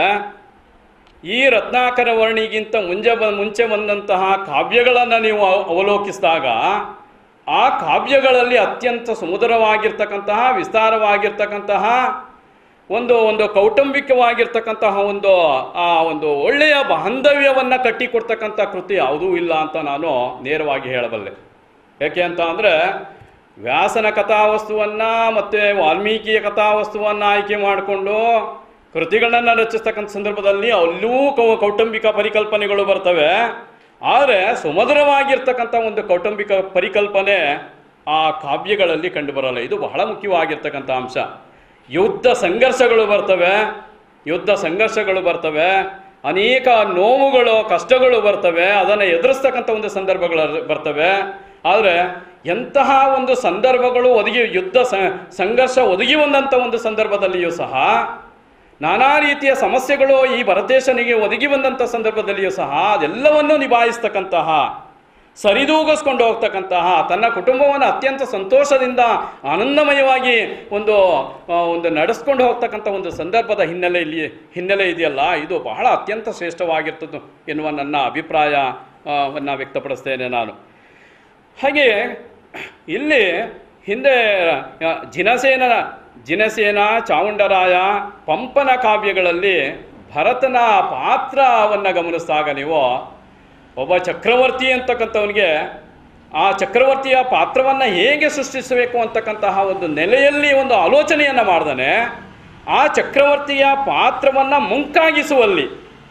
ಈ ರತ್ನಾಕರ ವರ್ಣಿಗಿಂತ ಮುಂಚೆ ಬ ಮುಂಚೆ ಬಂದಂತಹ ಕಾವ್ಯಗಳನ್ನು ನೀವು ಅವ- ಅವಲೋಕಿಸಿದಾಗ ಆ ಕಾವ್ಯಗಳಲ್ಲಿ ಅತ್ಯಂತ ಸುಮಧುರವಾಗಿರ್ತಕ್ಕಂತಹ ವಿಸ್ತಾರವಾಗಿರ್ತಕ್ಕಂತಹ ಒಂದು ಒಂದು ಕೌಟುಂಬಿಕವಾಗಿರ್ತಕ್ಕಂತಹ ಒಂದು ಆ ಒಂದು ಒಳ್ಳೆಯ ಬಾಂಧವ್ಯವನ್ನು ಕಟ್ಟಿಕೊಡ್ತಕ್ಕಂಥ ಕೃತಿ ಯಾವುದೂ ಇಲ್ಲ ಅಂತ ನಾನು ನೇರವಾಗಿ ಹೇಳಬಲ್ಲೆ ಯಾಕೆ ಅಂತ ಅಂದರೆ ವ್ಯಾಸನ ಕಥಾವಸ್ತುವನ್ನು ಮತ್ತು ವಾಲ್ಮೀಕಿಯ ಕಥಾವಸ್ತುವನ್ನು ಆಯ್ಕೆ ಮಾಡಿಕೊಂಡು ಕೃತಿಗಳನ್ನು ರಚಿಸ್ತಕ್ಕಂಥ ಸಂದರ್ಭದಲ್ಲಿ ಅಲ್ಲೂ ಕೌ ಕೌಟುಂಬಿಕ ಪರಿಕಲ್ಪನೆಗಳು ಬರ್ತವೆ ಆದರೆ ಸುಮಧುರವಾಗಿರ್ತಕ್ಕಂಥ ಒಂದು ಕೌಟುಂಬಿಕ ಪರಿಕಲ್ಪನೆ ಆ ಕಾವ್ಯಗಳಲ್ಲಿ ಕಂಡುಬರಲ್ಲ ಇದು ಬಹಳ ಮುಖ್ಯವಾಗಿರ್ತಕ್ಕಂಥ ಅಂಶ ಯುದ್ಧ ಸಂಘರ್ಷಗಳು ಬರ್ತವೆ ಯುದ್ಧ ಸಂಘರ್ಷಗಳು ಬರ್ತವೆ ಅನೇಕ ನೋವುಗಳು ಕಷ್ಟಗಳು ಬರ್ತವೆ ಅದನ್ನು ಎದುರಿಸ್ತಕ್ಕಂಥ ಒಂದು ಸಂದರ್ಭಗಳು ಬರ್ತವೆ ಆದರೆ ಎಂತಹ ಒಂದು ಸಂದರ್ಭಗಳು ಒದಗಿ ಯುದ್ಧ ಸ- ಸಂಘರ್ಷ ಒದಗಿ ಬಂದಂಥ ಒಂದು ಸಂದರ್ಭದಲ್ಲಿಯೂ ಸಹ ನಾನಾ ರೀತಿಯ ಸಮಸ್ಯೆಗಳು ಈ ಭರತೇಶನಿಗೆ ಒದಗಿ ಬಂದಂಥ ಸಂದರ್ಭದಲ್ಲಿಯೂ ಸಹ ಅದೆಲ್ಲವನ್ನೂ ನಿಭಾಯಿಸ್ತಕ್ಕಂತಹ ಸರಿದೂಗಿಸ್ಕೊಂಡು ಹೋಗ್ತಕ್ಕಂತಹ ತನ್ನ ಕುಟುಂಬವನ್ನು ಅತ್ಯಂತ ಸಂತೋಷದಿಂದ ಆನಂದಮಯವಾಗಿ ಒಂದು ಆ, ಒಂದು ನಡೆಸ್ಕೊಂಡು ಹೋಗ್ತಕ್ಕಂಥ ಒಂದು ಸಂದರ್ಭದ ಹಿನ್ನೆಲೆಯಲ್ಲಿ ಹಿನ್ನೆಲೆ ಇದೆಯಲ್ಲ ಇದು ಬಹಳ ಅತ್ಯಂತ ಶ್ರೇಷ್ಠವಾಗಿರ್ತದ್ದು ಎನ್ನುವ ನನ್ನ ಅಭಿಪ್ರಾಯ ಆ, ವನ್ನ ವ್ಯಕ್ತಪಡಿಸ್ತೇನೆ ನಾನು ಹಾಗೆ ಇಲ್ಲಿ ಹಿಂದೆ ಆ, ಜಿನಸೇನ ಜಿನಸೇನ ಚಾವುಂಡರಾಯ ಪಂಪನ ಕಾವ್ಯಗಳಲ್ಲಿ ಭರತನ ಪಾತ್ರವನ್ನು ಗಮನಿಸಿದಾಗ ನೀವು ಒಬ್ಬ ಚಕ್ರವರ್ತಿ ಅಂತಕ್ಕಂಥವನಿಗೆ ಆ ಚಕ್ರವರ್ತಿಯ ಪಾತ್ರವನ್ನು ಹೇಗೆ ಸೃಷ್ಟಿಸಬೇಕು ಅಂತಕ್ಕಂತಹ ಒಂದು ನೆಲೆಯಲ್ಲಿ ಒಂದು ಆಲೋಚನೆಯನ್ನು ಮಾಡ್ದಾನೆ ಆ ಚಕ್ರವರ್ತಿಯ ಪಾತ್ರವನ್ನು ಮುಂಕಾಗಿಸುವಲ್ಲಿ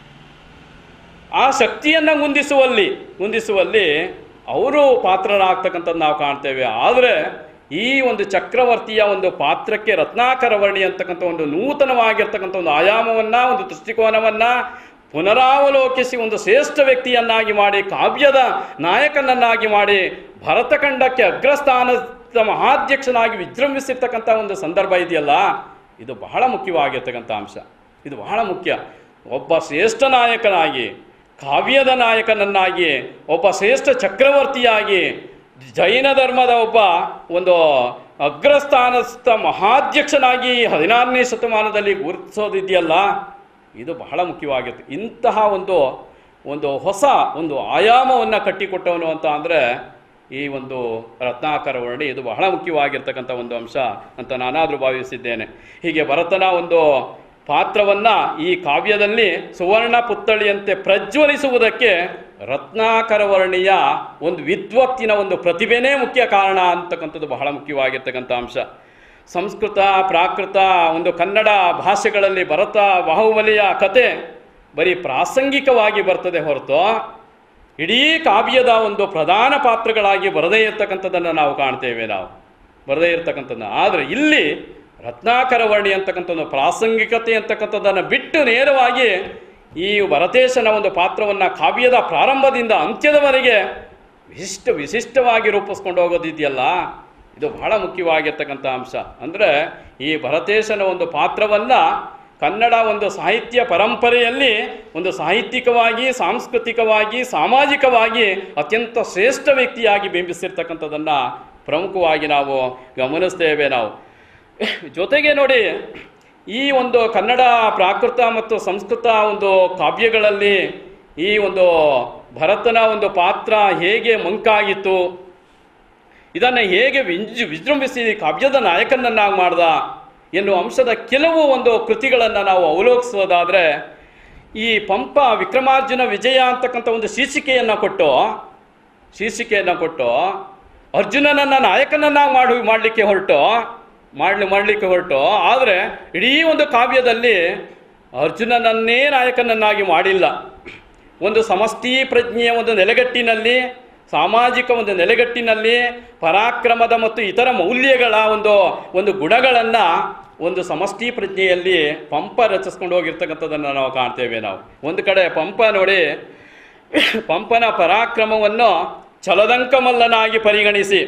ಆ ಶಕ್ತಿಯನ್ನು ಮುಂದಿಸುವಲ್ಲಿ ಮುಂದಿಸುವಲ್ಲಿ ಅವರು ಪಾತ್ರರಾಗ್ತಕ್ಕಂಥದ್ದು ನಾವು ಕಾಣ್ತೇವೆ ಆದರೆ ಈ ಒಂದು ಚಕ್ರವರ್ತಿಯ ಒಂದು ಪಾತ್ರಕ್ಕೆ ರತ್ನಾಕರ ವರ್ಣಿ ಅಂತಕ್ಕಂಥ ಒಂದು ನೂತನವಾಗಿರ್ತಕ್ಕಂಥ ಒಂದು ಆಯಾಮವನ್ನು ಒಂದು ದೃಷ್ಟಿಕೋನವನ್ನು ಪುನರಾವಲೋಕಿಸಿ ಒಂದು ಶ್ರೇಷ್ಠ ವ್ಯಕ್ತಿಯನ್ನಾಗಿ ಮಾಡಿ ಕಾವ್ಯದ ನಾಯಕನನ್ನಾಗಿ ಮಾಡಿ ಭರತಖಂಡಕ್ಕೆ ಅಗ್ರಸ್ಥಾನದ ಮಹಾಧ್ಯಕ್ಷನಾಗಿ ವಿಜೃಂಭಿಸಿರ್ತಕ್ಕಂಥ ಒಂದು ಸಂದರ್ಭ ಇದೆಯಲ್ಲ ಇದು ಬಹಳ ಮುಖ್ಯವಾಗಿರ್ತಕ್ಕಂಥ ಅಂಶ ಇದು ಬಹಳ ಮುಖ್ಯ ಒಬ್ಬ ಶ್ರೇಷ್ಠ ನಾಯಕನಾಗಿ ಕಾವ್ಯದ ನಾಯಕನನ್ನಾಗಿ ಒಬ್ಬ ಶ್ರೇಷ್ಠ ಚಕ್ರವರ್ತಿಯಾಗಿ ಜೈನ ಧರ್ಮದ ಒಬ್ಬ ಒಂದು ಅಗ್ರಸ್ಥಾನಸ್ಥ ಮಹಾಧ್ಯಕ್ಷನಾಗಿ ಹದಿನಾರನೇ ಶತಮಾನದಲ್ಲಿ ಗುರುತಿಸೋದಿದೆಯಲ್ಲ ಇದು ಬಹಳ ಮುಖ್ಯವಾಗಿರುತ್ತೆ ಇಂತಹ ಒಂದು ಒಂದು ಹೊಸ ಒಂದು ಆಯಾಮವನ್ನು ಕಟ್ಟಿಕೊಟ್ಟವನು ಅಂತ ಅಂದರೆ ಈ ಒಂದು ರತ್ನಾಕರ ವರ್ಣಿ ಇದು ಬಹಳ ಮುಖ್ಯವಾಗಿರ್ತಕ್ಕಂಥ ಒಂದು ಅಂಶ ಅಂತ ನಾನಾದರೂ ಭಾವಿಸಿದ್ದೇನೆ ಹೀಗೆ ಭರತನ ಒಂದು ಪಾತ್ರವನ್ನು ಈ ಕಾವ್ಯದಲ್ಲಿ ಸುವರ್ಣ ಪುತ್ಥಳಿಯಂತೆ ಪ್ರಜ್ವಲಿಸುವುದಕ್ಕೆ ರತ್ನಾಕರ ವರ್ಣಿಯ ಒಂದು ವಿದ್ವತ್ತಿನ ಒಂದು ಪ್ರತಿಭೆನೇ ಮುಖ್ಯ ಕಾರಣ ಅಂತಕ್ಕಂಥದ್ದು ಬಹಳ ಮುಖ್ಯವಾಗಿರ್ತಕ್ಕಂಥ ಅಂಶ ಸಂಸ್ಕೃತ ಪ್ರಾಕೃತ ಒಂದು ಕನ್ನಡ ಭಾಷೆಗಳಲ್ಲಿ ಭರತ ಬಾಹುಬಲಿಯ ಕತೆ ಬರೀ ಪ್ರಾಸಂಗಿಕವಾಗಿ ಬರ್ತದೆ ಹೊರತು ಇಡೀ ಕಾವ್ಯದ ಒಂದು ಪ್ರಧಾನ ಪಾತ್ರಗಳಾಗಿ ಬರದೇ ಇರತಕ್ಕಂಥದ್ದನ್ನು ನಾವು ಕಾಣ್ತೇವೆ ನಾವು ಬರದೇ ಇರತಕ್ಕಂಥದ್ದನ್ನು ಆದರೆ ಇಲ್ಲಿ ರತ್ನಾಕರ ವರ್ಣಿ ಅಂತಕ್ಕಂಥ ಒಂದು ಪ್ರಾಸಂಗಿಕತೆ ಅಂತಕ್ಕಂಥದ್ದನ್ನು ಬಿಟ್ಟು ನೇರವಾಗಿ ಈ ಭರತೇಶನ ಒಂದು ಪಾತ್ರವನ್ನು ಕಾವ್ಯದ ಪ್ರಾರಂಭದಿಂದ ಅಂತ್ಯದವರೆಗೆ ವಿಶಿಷ್ಟ ವಿಶಿಷ್ಟವಾಗಿ ರೂಪಿಸ್ಕೊಂಡು ಹೋಗೋದಿದೆಯಲ್ಲ ಇದು ಬಹಳ ಮುಖ್ಯವಾಗಿರ್ತಕ್ಕಂಥ ಅಂಶ ಅಂದರೆ ಈ ಭರತೇಶನ ಒಂದು ಪಾತ್ರವನ್ನು ಕನ್ನಡ ಒಂದು ಸಾಹಿತ್ಯ ಪರಂಪರೆಯಲ್ಲಿ ಒಂದು ಸಾಹಿತ್ಯಿಕವಾಗಿ ಸಾಂಸ್ಕೃತಿಕವಾಗಿ ಸಾಮಾಜಿಕವಾಗಿ ಅತ್ಯಂತ ಶ್ರೇಷ್ಠ ವ್ಯಕ್ತಿಯಾಗಿ ಬಿಂಬಿಸಿರ್ತಕ್ಕಂಥದ್ದನ್ನು ಪ್ರಮುಖವಾಗಿ ನಾವು ಗಮನಿಸ್ತೇವೆ ನಾವು ಜೊತೆಗೆ ನೋಡಿ ಈ ಒಂದು ಕನ್ನಡ ಪ್ರಾಕೃತ ಮತ್ತು ಸಂಸ್ಕೃತ ಒಂದು ಕಾವ್ಯಗಳಲ್ಲಿ ಈ ಒಂದು ಭರತನ ಒಂದು ಪಾತ್ರ ಹೇಗೆ ಮಂಕಾಗಿತ್ತು ಇದನ್ನು ಹೇಗೆ ವಿಂಜ್ ವಿಜೃಂಭಿಸಿ ಕಾವ್ಯದ ನಾಯಕನನ್ನಾಗಿ ಮಾಡ್ದ ಎನ್ನುವ ಅಂಶದ ಕೆಲವು ಒಂದು ಕೃತಿಗಳನ್ನು ನಾವು ಅವಲೋಕಿಸೋದಾದರೆ ಈ ಪಂಪ ವಿಕ್ರಮಾರ್ಜುನ ವಿಜಯ ಅಂತಕ್ಕಂಥ ಒಂದು ಶೀರ್ಷಿಕೆಯನ್ನು ಕೊಟ್ಟು ಶೀರ್ಷಿಕೆಯನ್ನು ಕೊಟ್ಟು ಅರ್ಜುನನನ್ನು ನಾಯಕನನ್ನಾಗಿ ಮಾಡಿ ಮಾಡಲಿಕ್ಕೆ ಹೊರಟು ಮಾಡಲಿ ಮಾಡಲಿಕ್ಕೆ ಹೊರಟು ಆದರೆ ಇಡೀ ಒಂದು ಕಾವ್ಯದಲ್ಲಿ ಅರ್ಜುನನನ್ನೇ ನಾಯಕನನ್ನಾಗಿ ಮಾಡಿಲ್ಲ ಒಂದು ಸಮಷ್ಟಿ ಪ್ರಜ್ಞೆಯ ಒಂದು ನೆಲೆಗಟ್ಟಿನಲ್ಲಿ ಸಾಮಾಜಿಕ ಒಂದು ನೆಲೆಗಟ್ಟಿನಲ್ಲಿ ಪರಾಕ್ರಮದ ಮತ್ತು ಇತರ ಮೌಲ್ಯಗಳ ಒಂದು ಒಂದು ಗುಣಗಳನ್ನು ಒಂದು ಸಮಷ್ಟಿ ಪ್ರಜ್ಞೆಯಲ್ಲಿ ಪಂಪ ರಚಿಸ್ಕೊಂಡು ಹೋಗಿರ್ತಕ್ಕಂಥದ್ದನ್ನು ನಾವು ಕಾಣ್ತೇವೆ ನಾವು ಒಂದು ಕಡೆ ಪಂಪ ನೋಡಿ ಪಂಪನ ಪರಾಕ್ರಮವನ್ನು ಛಲದಂಕಮಲ್ಲನಾಗಿ ಪರಿಗಣಿಸಿ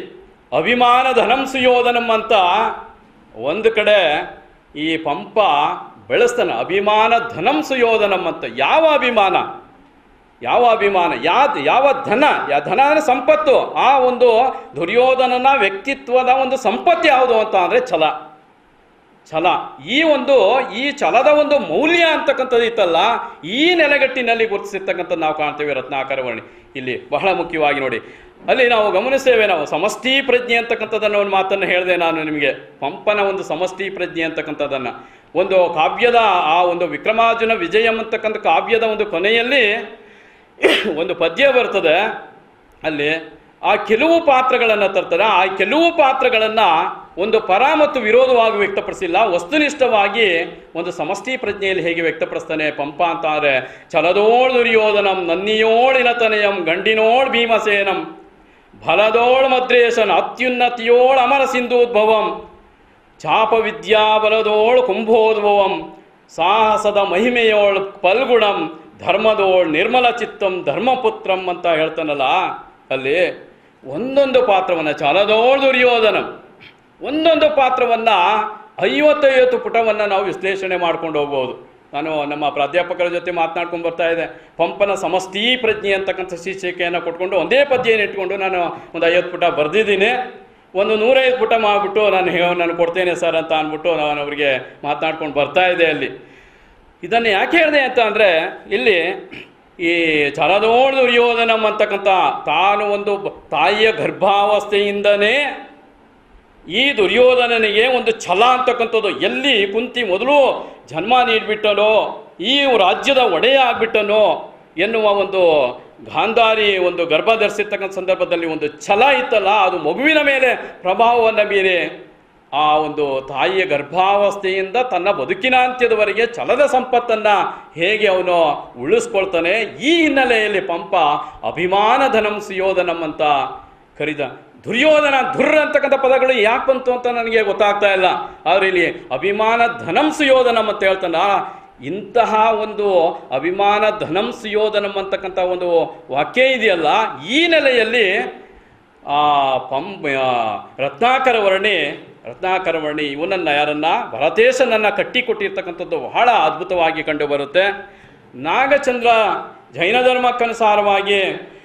ಅಭಿಮಾನ ಧನಂ ಸುಯೋಧನಂ ಅಂತ ಒಂದು ಕಡೆ ಈ ಪಂಪ ಬೆಳೆಸ್ತಾನೆ ಅಭಿಮಾನ ಧನಂ ಸುಯೋಧನಂ ಅಂತ ಯಾವ ಅಭಿಮಾನ ಯಾವ ಅಭಿಮಾನ ಯಾ ಯಾವ ಧನ ಯಾ ಧನ ಅಂದರೆ ಸಂಪತ್ತು ಆ ಒಂದು ದುರ್ಯೋಧನನ ವ್ಯಕ್ತಿತ್ವದ ಒಂದು ಸಂಪತ್ತು ಯಾವುದು ಅಂತ ಅಂದರೆ ಛಲ ಛಲ ಈ ಒಂದು ಈ ಛಲದ ಒಂದು ಮೌಲ್ಯ ಅಂತಕ್ಕಂಥದ್ದು ಇತ್ತಲ್ಲ ಈ ನೆಲೆಗಟ್ಟಿನಲ್ಲಿ ಗುರುತಿಸಿರ್ತಕ್ಕಂಥದ್ದು ನಾವು ಕಾಣ್ತೇವೆ ರತ್ನಾಕರ ವರ್ಣಿ ಇಲ್ಲಿ ಬಹಳ ಮುಖ್ಯವಾಗಿ ನೋಡಿ ಅಲ್ಲಿ ನಾವು ಗಮನಿಸ್ತೇವೆ ನಾವು ಸಮಷ್ಟಿ ಪ್ರಜ್ಞೆ ಅಂತಕ್ಕಂಥದ್ದನ್ನು ಒಂದು ಮಾತನ್ನು ಹೇಳಿದೆ ನಾನು ನಿಮಗೆ ಪಂಪನ ಒಂದು ಸಮಷ್ಟಿ ಪ್ರಜ್ಞೆ ಅಂತಕ್ಕಂಥದ್ದನ್ನು ಒಂದು ಕಾವ್ಯದ ಆ ಒಂದು ವಿಕ್ರಮಾರ್ಜುನ ವಿಜಯಂ ಅಂತಕ್ಕಂಥ ಕಾವ್ಯದ ಒಂದು ಕೊನೆಯಲ್ಲಿ ಒಂದು ಪದ್ಯ ಬರ್ತದೆ ಅಲ್ಲಿ ಆ ಕೆಲವು ಪಾತ್ರಗಳನ್ನು ತರ್ತಾರೆ ಆ ಕೆಲವು ಪಾತ್ರಗಳನ್ನು ಒಂದು ಪರ ಮತ್ತು ವಿರೋಧವಾಗಿ ವ್ಯಕ್ತಪಡಿಸಿಲ್ಲ ವಸ್ತುನಿಷ್ಠವಾಗಿ ಒಂದು ಸಮಷ್ಟಿ ಪ್ರಜ್ಞೆಯಲ್ಲಿ ಹೇಗೆ ವ್ಯಕ್ತಪಡಿಸ್ತಾನೆ ಪಂಪ ಅಂತ ಅಂದರೆ ಛಲದೋಳ್ ದುರ್ಯೋಧನಂ ನನ್ನಿಯೋಳಿನ ತನಯಂ ಗಂಡಿನೋಳ್ ಭೀಮಸೇನಂ ಫಲದೋಳ್ ಮದ್ರೇಶನ್ ಅತ್ಯುನ್ನತಿಯೋಳ್ ಅಮರ ಸಿಂಧೂದ್ಭವಂ ಚಾಪ ವಿದ್ಯಾಬಲದೋಳ್ ಕುಂಭೋದ್ಭವಂ ಸಾಹಸದ ಮಹಿಮೆಯೋಳ್ ಪಲ್ಗುಣಂ ಧರ್ಮದೋಳ್ ನಿರ್ಮಲ ಚಿತ್ತಂ ಧರ್ಮಪುತ್ರಂ ಅಂತ ಹೇಳ್ತಾನಲ್ಲ ಅಲ್ಲಿ ಒಂದೊಂದು ಪಾತ್ರವನ್ನು ಛಲದೋಳ್ ದುರ್ಯೋಧನಂ ಒಂದೊಂದು ಪಾತ್ರವನ್ನು ಐವತ್ತೈವತ್ತು ಪುಟವನ್ನು ನಾವು ವಿಶ್ಲೇಷಣೆ ಮಾಡ್ಕೊಂಡು ಹೋಗ್ಬೋದು ನಾನು ನಮ್ಮ ಪ್ರಾಧ್ಯಾಪಕರ ಜೊತೆ ಮಾತನಾಡ್ಕೊಂಡು ಬರ್ತಾ ಇದ್ದೆ ಪಂಪನ ಸಮಷ್ಟಿ ಪ್ರಜ್ಞೆ ಅಂತಕ್ಕಂಥ ಶೀರ್ಷಿಕೆಯನ್ನು ಕೊಟ್ಕೊಂಡು ಒಂದೇ ಪದ್ಯನ ಇಟ್ಕೊಂಡು ನಾನು ಒಂದು ಐವತ್ತು ಪುಟ ಬರೆದಿದ್ದೀನಿ ಒಂದು ನೂರೈದು ಪುಟ ಮಾಡಿಬಿಟ್ಟು ನಾನು ಹೇ- ನಾನು ಕೊಡ್ತೇನೆ ಸರ್ ಅಂತ ಅಂದ್ಬಿಟ್ಟು ನಾನು ಅವರಿಗೆ ಮಾತನಾಡ್ಕೊಂಡು ಬರ್ತಾ ಇದ್ದೆ ಅಲ್ಲಿ ಇದನ್ನು ಯಾಕೆ ಹೇಳಿದೆ ಅಂತ ಅಂದರೆ ಇಲ್ಲಿ ಈ ಚರದೋಳ್ ದುರ್ಯೋಧನಂ ಅಂತಕ್ಕಂಥ ತಾನು ಒಂದು ಬ- ತಾಯಿಯ ಗರ್ಭಾವಸ್ಥೆಯಿಂದನೇ ಈ ದುರ್ಯೋಧನನಿಗೆ ಒಂದು ಛಲ ಅಂತಕ್ಕಂಥದ್ದು ಎಲ್ಲಿ ಕುಂತಿ ಮೊದಲು ಜನ್ಮ ನೀಡಿಬಿಟ್ಟನೋ ಈ ರಾಜ್ಯದ ಒಡೆಯ ಆಗ್ಬಿಟ್ಟನೋ ಎನ್ನುವ ಒಂದು ಗಾಂಧಾರಿ ಒಂದು ಗರ್ಭ ಧರಿಸಿರ್ತಕ್ಕಂಥ ಸಂದರ್ಭದಲ್ಲಿ ಒಂದು ಛಲ ಇತ್ತಲ್ಲ ಅದು ಮಗುವಿನ ಮೇಲೆ ಪ್ರಭಾವವನ್ನು ಬೀರಿ ಆ ಒಂದು ತಾಯಿಯ ಗರ್ಭಾವಸ್ಥೆಯಿಂದ ತನ್ನ ಬದುಕಿನ ಅಂತ್ಯದವರೆಗೆ ಛಲದ ಸಂಪತ್ತನ್ನು ಹೇಗೆ ಅವನು ಉಳಿಸ್ಕೊಳ್ತಾನೆ ಈ ಹಿನ್ನೆಲೆಯಲ್ಲಿ ಪಂಪ ಅಭಿಮಾನ ಧನಂ ಸುಯೋಧನಂ ಅಂತ ಕರೀದ ದುರ್ಯೋಧನ ದುರ್ ಅಂತಕ್ಕಂಥ ಪದಗಳು ಯಾಕೆ ಬಂತು ಅಂತ ನನಗೆ ಗೊತ್ತಾಗ್ತಾ ಇಲ್ಲ ಆದರೆ ಇಲ್ಲಿ ಅಭಿಮಾನ ಧನಂ ಸುಯೋಧನಂ ಅಂತ ಹೇಳ್ತಾನ ಇಂತಹ ಒಂದು ಅಭಿಮಾನ ಧನಂ ಸುಯೋಧನಂ ಅಂತಕ್ಕಂಥ ಒಂದು ವಾಕ್ಯ ಇದೆಯಲ್ಲ ಈ ನೆಲೆಯಲ್ಲಿ ಆ ಪಂ ಆ, ರತ್ನಾಕರ ವರ್ಣಿ ರತ್ನಾಕರ ವರ್ಣಿ ಇವನನ್ನ ಯಾರನ್ನ ಭರತೇಶನನ್ನ ಕಟ್ಟಿಕೊಟ್ಟಿರ್ತಕ್ಕಂಥದ್ದು ಬಹಳ ಅದ್ಭುತವಾಗಿ ಕಂಡು ಬರುತ್ತೆ ನಾಗಚಂದ್ರ ಜೈನ ಧರ್ಮಕ್ಕನುಸಾರವಾಗಿ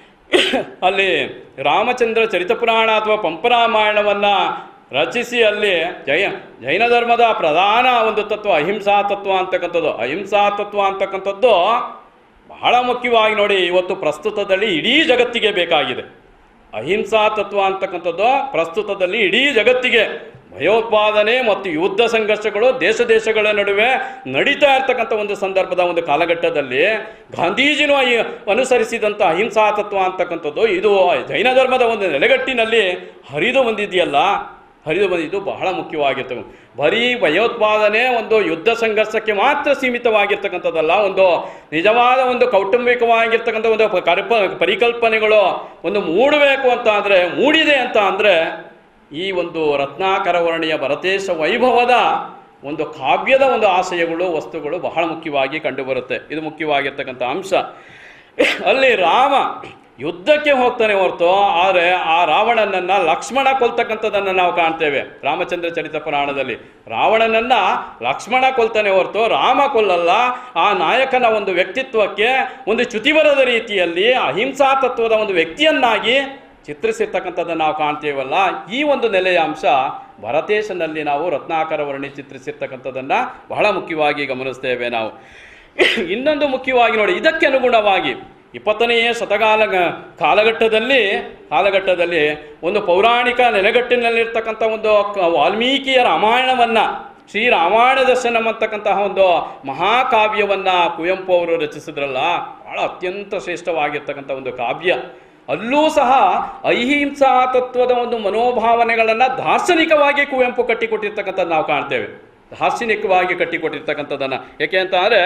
ಅಲ್ಲಿ ರಾಮಚಂದ್ರ ಚರಿತಪುರಾಣ ಅಥವಾ ಪಂಪರಾಮಾಯಣವನ್ನು ರಚಿಸಿ ಅಲ್ಲಿ ಜೈ ಜೈನ ಧರ್ಮದ ಪ್ರಧಾನ ಒಂದು ತತ್ವ ಅಹಿಂಸಾ ತತ್ವ ಅಂತಕ್ಕಂಥದ್ದು ಅಹಿಂಸಾ ತತ್ವ ಅಂತಕ್ಕಂಥದ್ದು ಬಹಳ ಮುಖ್ಯವಾಗಿ ನೋಡಿ ಇವತ್ತು ಪ್ರಸ್ತುತದಲ್ಲಿ ಇಡೀ ಜಗತ್ತಿಗೆ ಬೇಕಾಗಿದೆ ಅಹಿಂಸಾ ತತ್ವ ಅಂತಕ್ಕಂಥದ್ದು ಪ್ರಸ್ತುತದಲ್ಲಿ ಇಡೀ ಜಗತ್ತಿಗೆ ಭಯೋತ್ಪಾದನೆ ಮತ್ತು ಯುದ್ಧ ಸಂಘರ್ಷಗಳು ದೇಶ ದೇಶಗಳ ನಡುವೆ ನಡೀತಾ ಇರ್ತಕ್ಕಂಥ ಒಂದು ಸಂದರ್ಭದ ಒಂದು ಕಾಲಘಟ್ಟದಲ್ಲಿ ಗಾಂಧೀಜಿನೂ ಈ ಅನುಸರಿಸಿದಂಥ ಅಹಿಂಸಾ ತತ್ವ ಅಂತಕ್ಕಂಥದ್ದು ಇದು ಜೈನ ಧರ್ಮದ ಒಂದು ನೆಲೆಗಟ್ಟಿನಲ್ಲಿ ಹರಿದು ಬಂದಿದೆಯಲ್ಲ ಹರಿದು ಬಂದಿದ್ದು ಬಹಳ ಮುಖ್ಯವಾಗಿರ್ತವೆ ಬರೀ ಭಯೋತ್ಪಾದನೆ ಒಂದು ಯುದ್ಧ ಸಂಘರ್ಷಕ್ಕೆ ಮಾತ್ರ ಸೀಮಿತವಾಗಿರ್ತಕ್ಕಂಥದ್ದಲ್ಲ ಒಂದು ನಿಜವಾದ ಒಂದು ಕೌಟುಂಬಿಕವಾಗಿರ್ತಕ್ಕಂಥ ಒಂದು ಪ- ಕಲ್ಪ ಪರಿಕಲ್ಪನೆಗಳು ಒಂದು ಮೂಡಬೇಕು ಅಂತ ಅಂದರೆ ಮೂಡಿದೆ ಅಂತ ಅಂದರೆ ಈ ಒಂದು ರತ್ನಾಕರ ವರ್ಣಿಯ ಭರತೇಶ ವೈಭವದ ಒಂದು ಕಾವ್ಯದ ಒಂದು ಆಶಯಗಳು ವಸ್ತುಗಳು ಬಹಳ ಮುಖ್ಯವಾಗಿ ಕಂಡುಬರುತ್ತೆ ಇದು ಮುಖ್ಯವಾಗಿರ್ತಕ್ಕಂಥ ಅಂಶ ಅಲ್ಲಿ ರಾಮ ಯುದ್ಧಕ್ಕೆ ಹೋಗ್ತಾನೆ ಹೊರತು ಆದರೆ ಆ ರಾವಣನನ್ನ ಲಕ್ಷ್ಮಣ ಕೊಲ್ತಕ್ಕಂಥದ್ದನ್ನು ನಾವು ಕಾಣ್ತೇವೆ ರಾಮಚಂದ್ರ ಚರಿತ ಪುರಾಣದಲ್ಲಿ ರಾವಣನನ್ನ ಲಕ್ಷ್ಮಣ ಕೊಲ್ತಾನೆ ಹೊರತು ರಾಮ ಕೊಲ್ಲಲ್ಲ ಆ ನಾಯಕನ ಒಂದು ವ್ಯಕ್ತಿತ್ವಕ್ಕೆ ಒಂದು ಚ್ಯುತಿಬರದ ರೀತಿಯಲ್ಲಿ ಅಹಿಂಸಾ ತತ್ವದ ಒಂದು ವ್ಯಕ್ತಿಯನ್ನಾಗಿ ಚಿತ್ರಿಸಿರ್ತಕ್ಕಂಥದ್ದನ್ನು ನಾವು ಕಾಣ್ತೇವಲ್ಲ ಈ ಒಂದು ನೆಲೆಯ ಅಂಶ ಭರತೇಶನಲ್ಲಿ ನಾವು ರತ್ನಾಕರ ವರ್ಣಿ ಚಿತ್ರಿಸಿರ್ತಕ್ಕಂಥದ್ದನ್ನು ಬಹಳ ಮುಖ್ಯವಾಗಿ ಗಮನಿಸ್ತೇವೆ ನಾವು ಇನ್ನೊಂದು ಮುಖ್ಯವಾಗಿ ನೋಡಿ ಇದಕ್ಕೆ ಅನುಗುಣವಾಗಿ ಇಪ್ಪತ್ತನೆಯ ಶತಕಾಲ ಕಾಲಘಟ್ಟದಲ್ಲಿ ಕಾಲಘಟ್ಟದಲ್ಲಿ ಒಂದು ಪೌರಾಣಿಕ ನೆಲೆಗಟ್ಟಿನಲ್ಲಿರ್ತಕ್ಕಂಥ ಒಂದು ಕ- ವಾಲ್ಮೀಕಿಯ ರಾಮಾಯಣವನ್ನ ಶ್ರೀ ರಾಮಾಯಣ ದರ್ಶನಂ ಅಂತಕ್ಕಂತಹ ಒಂದು ಮಹಾಕಾವ್ಯವನ್ನ ಕುವೆಂಪು ಅವರು ರಚಿಸಿದ್ರಲ್ಲ ಬಹಳ ಅತ್ಯಂತ ಶ್ರೇಷ್ಠವಾಗಿರ್ತಕ್ಕಂಥ ಒಂದು ಕಾವ್ಯ ಅಲ್ಲೂ ಸಹ ಅಹಿಂಸಾ ತತ್ವದ ಒಂದು ಮನೋಭಾವನೆಗಳನ್ನು ದಾರ್ಶನಿಕವಾಗಿ ಕುವೆಂಪು ಕಟ್ಟಿಕೊಟ್ಟಿರ್ತಕ್ಕಂಥದ್ದು ನಾವು ಕಾಣ್ತೇವೆ ದಾರ್ಶನಿಕವಾಗಿ ಕಟ್ಟಿಕೊಟ್ಟಿರ್ತಕ್ಕಂಥದ್ದನ್ನು ಯಾಕೆ ಅಂತ ಅಂದರೆ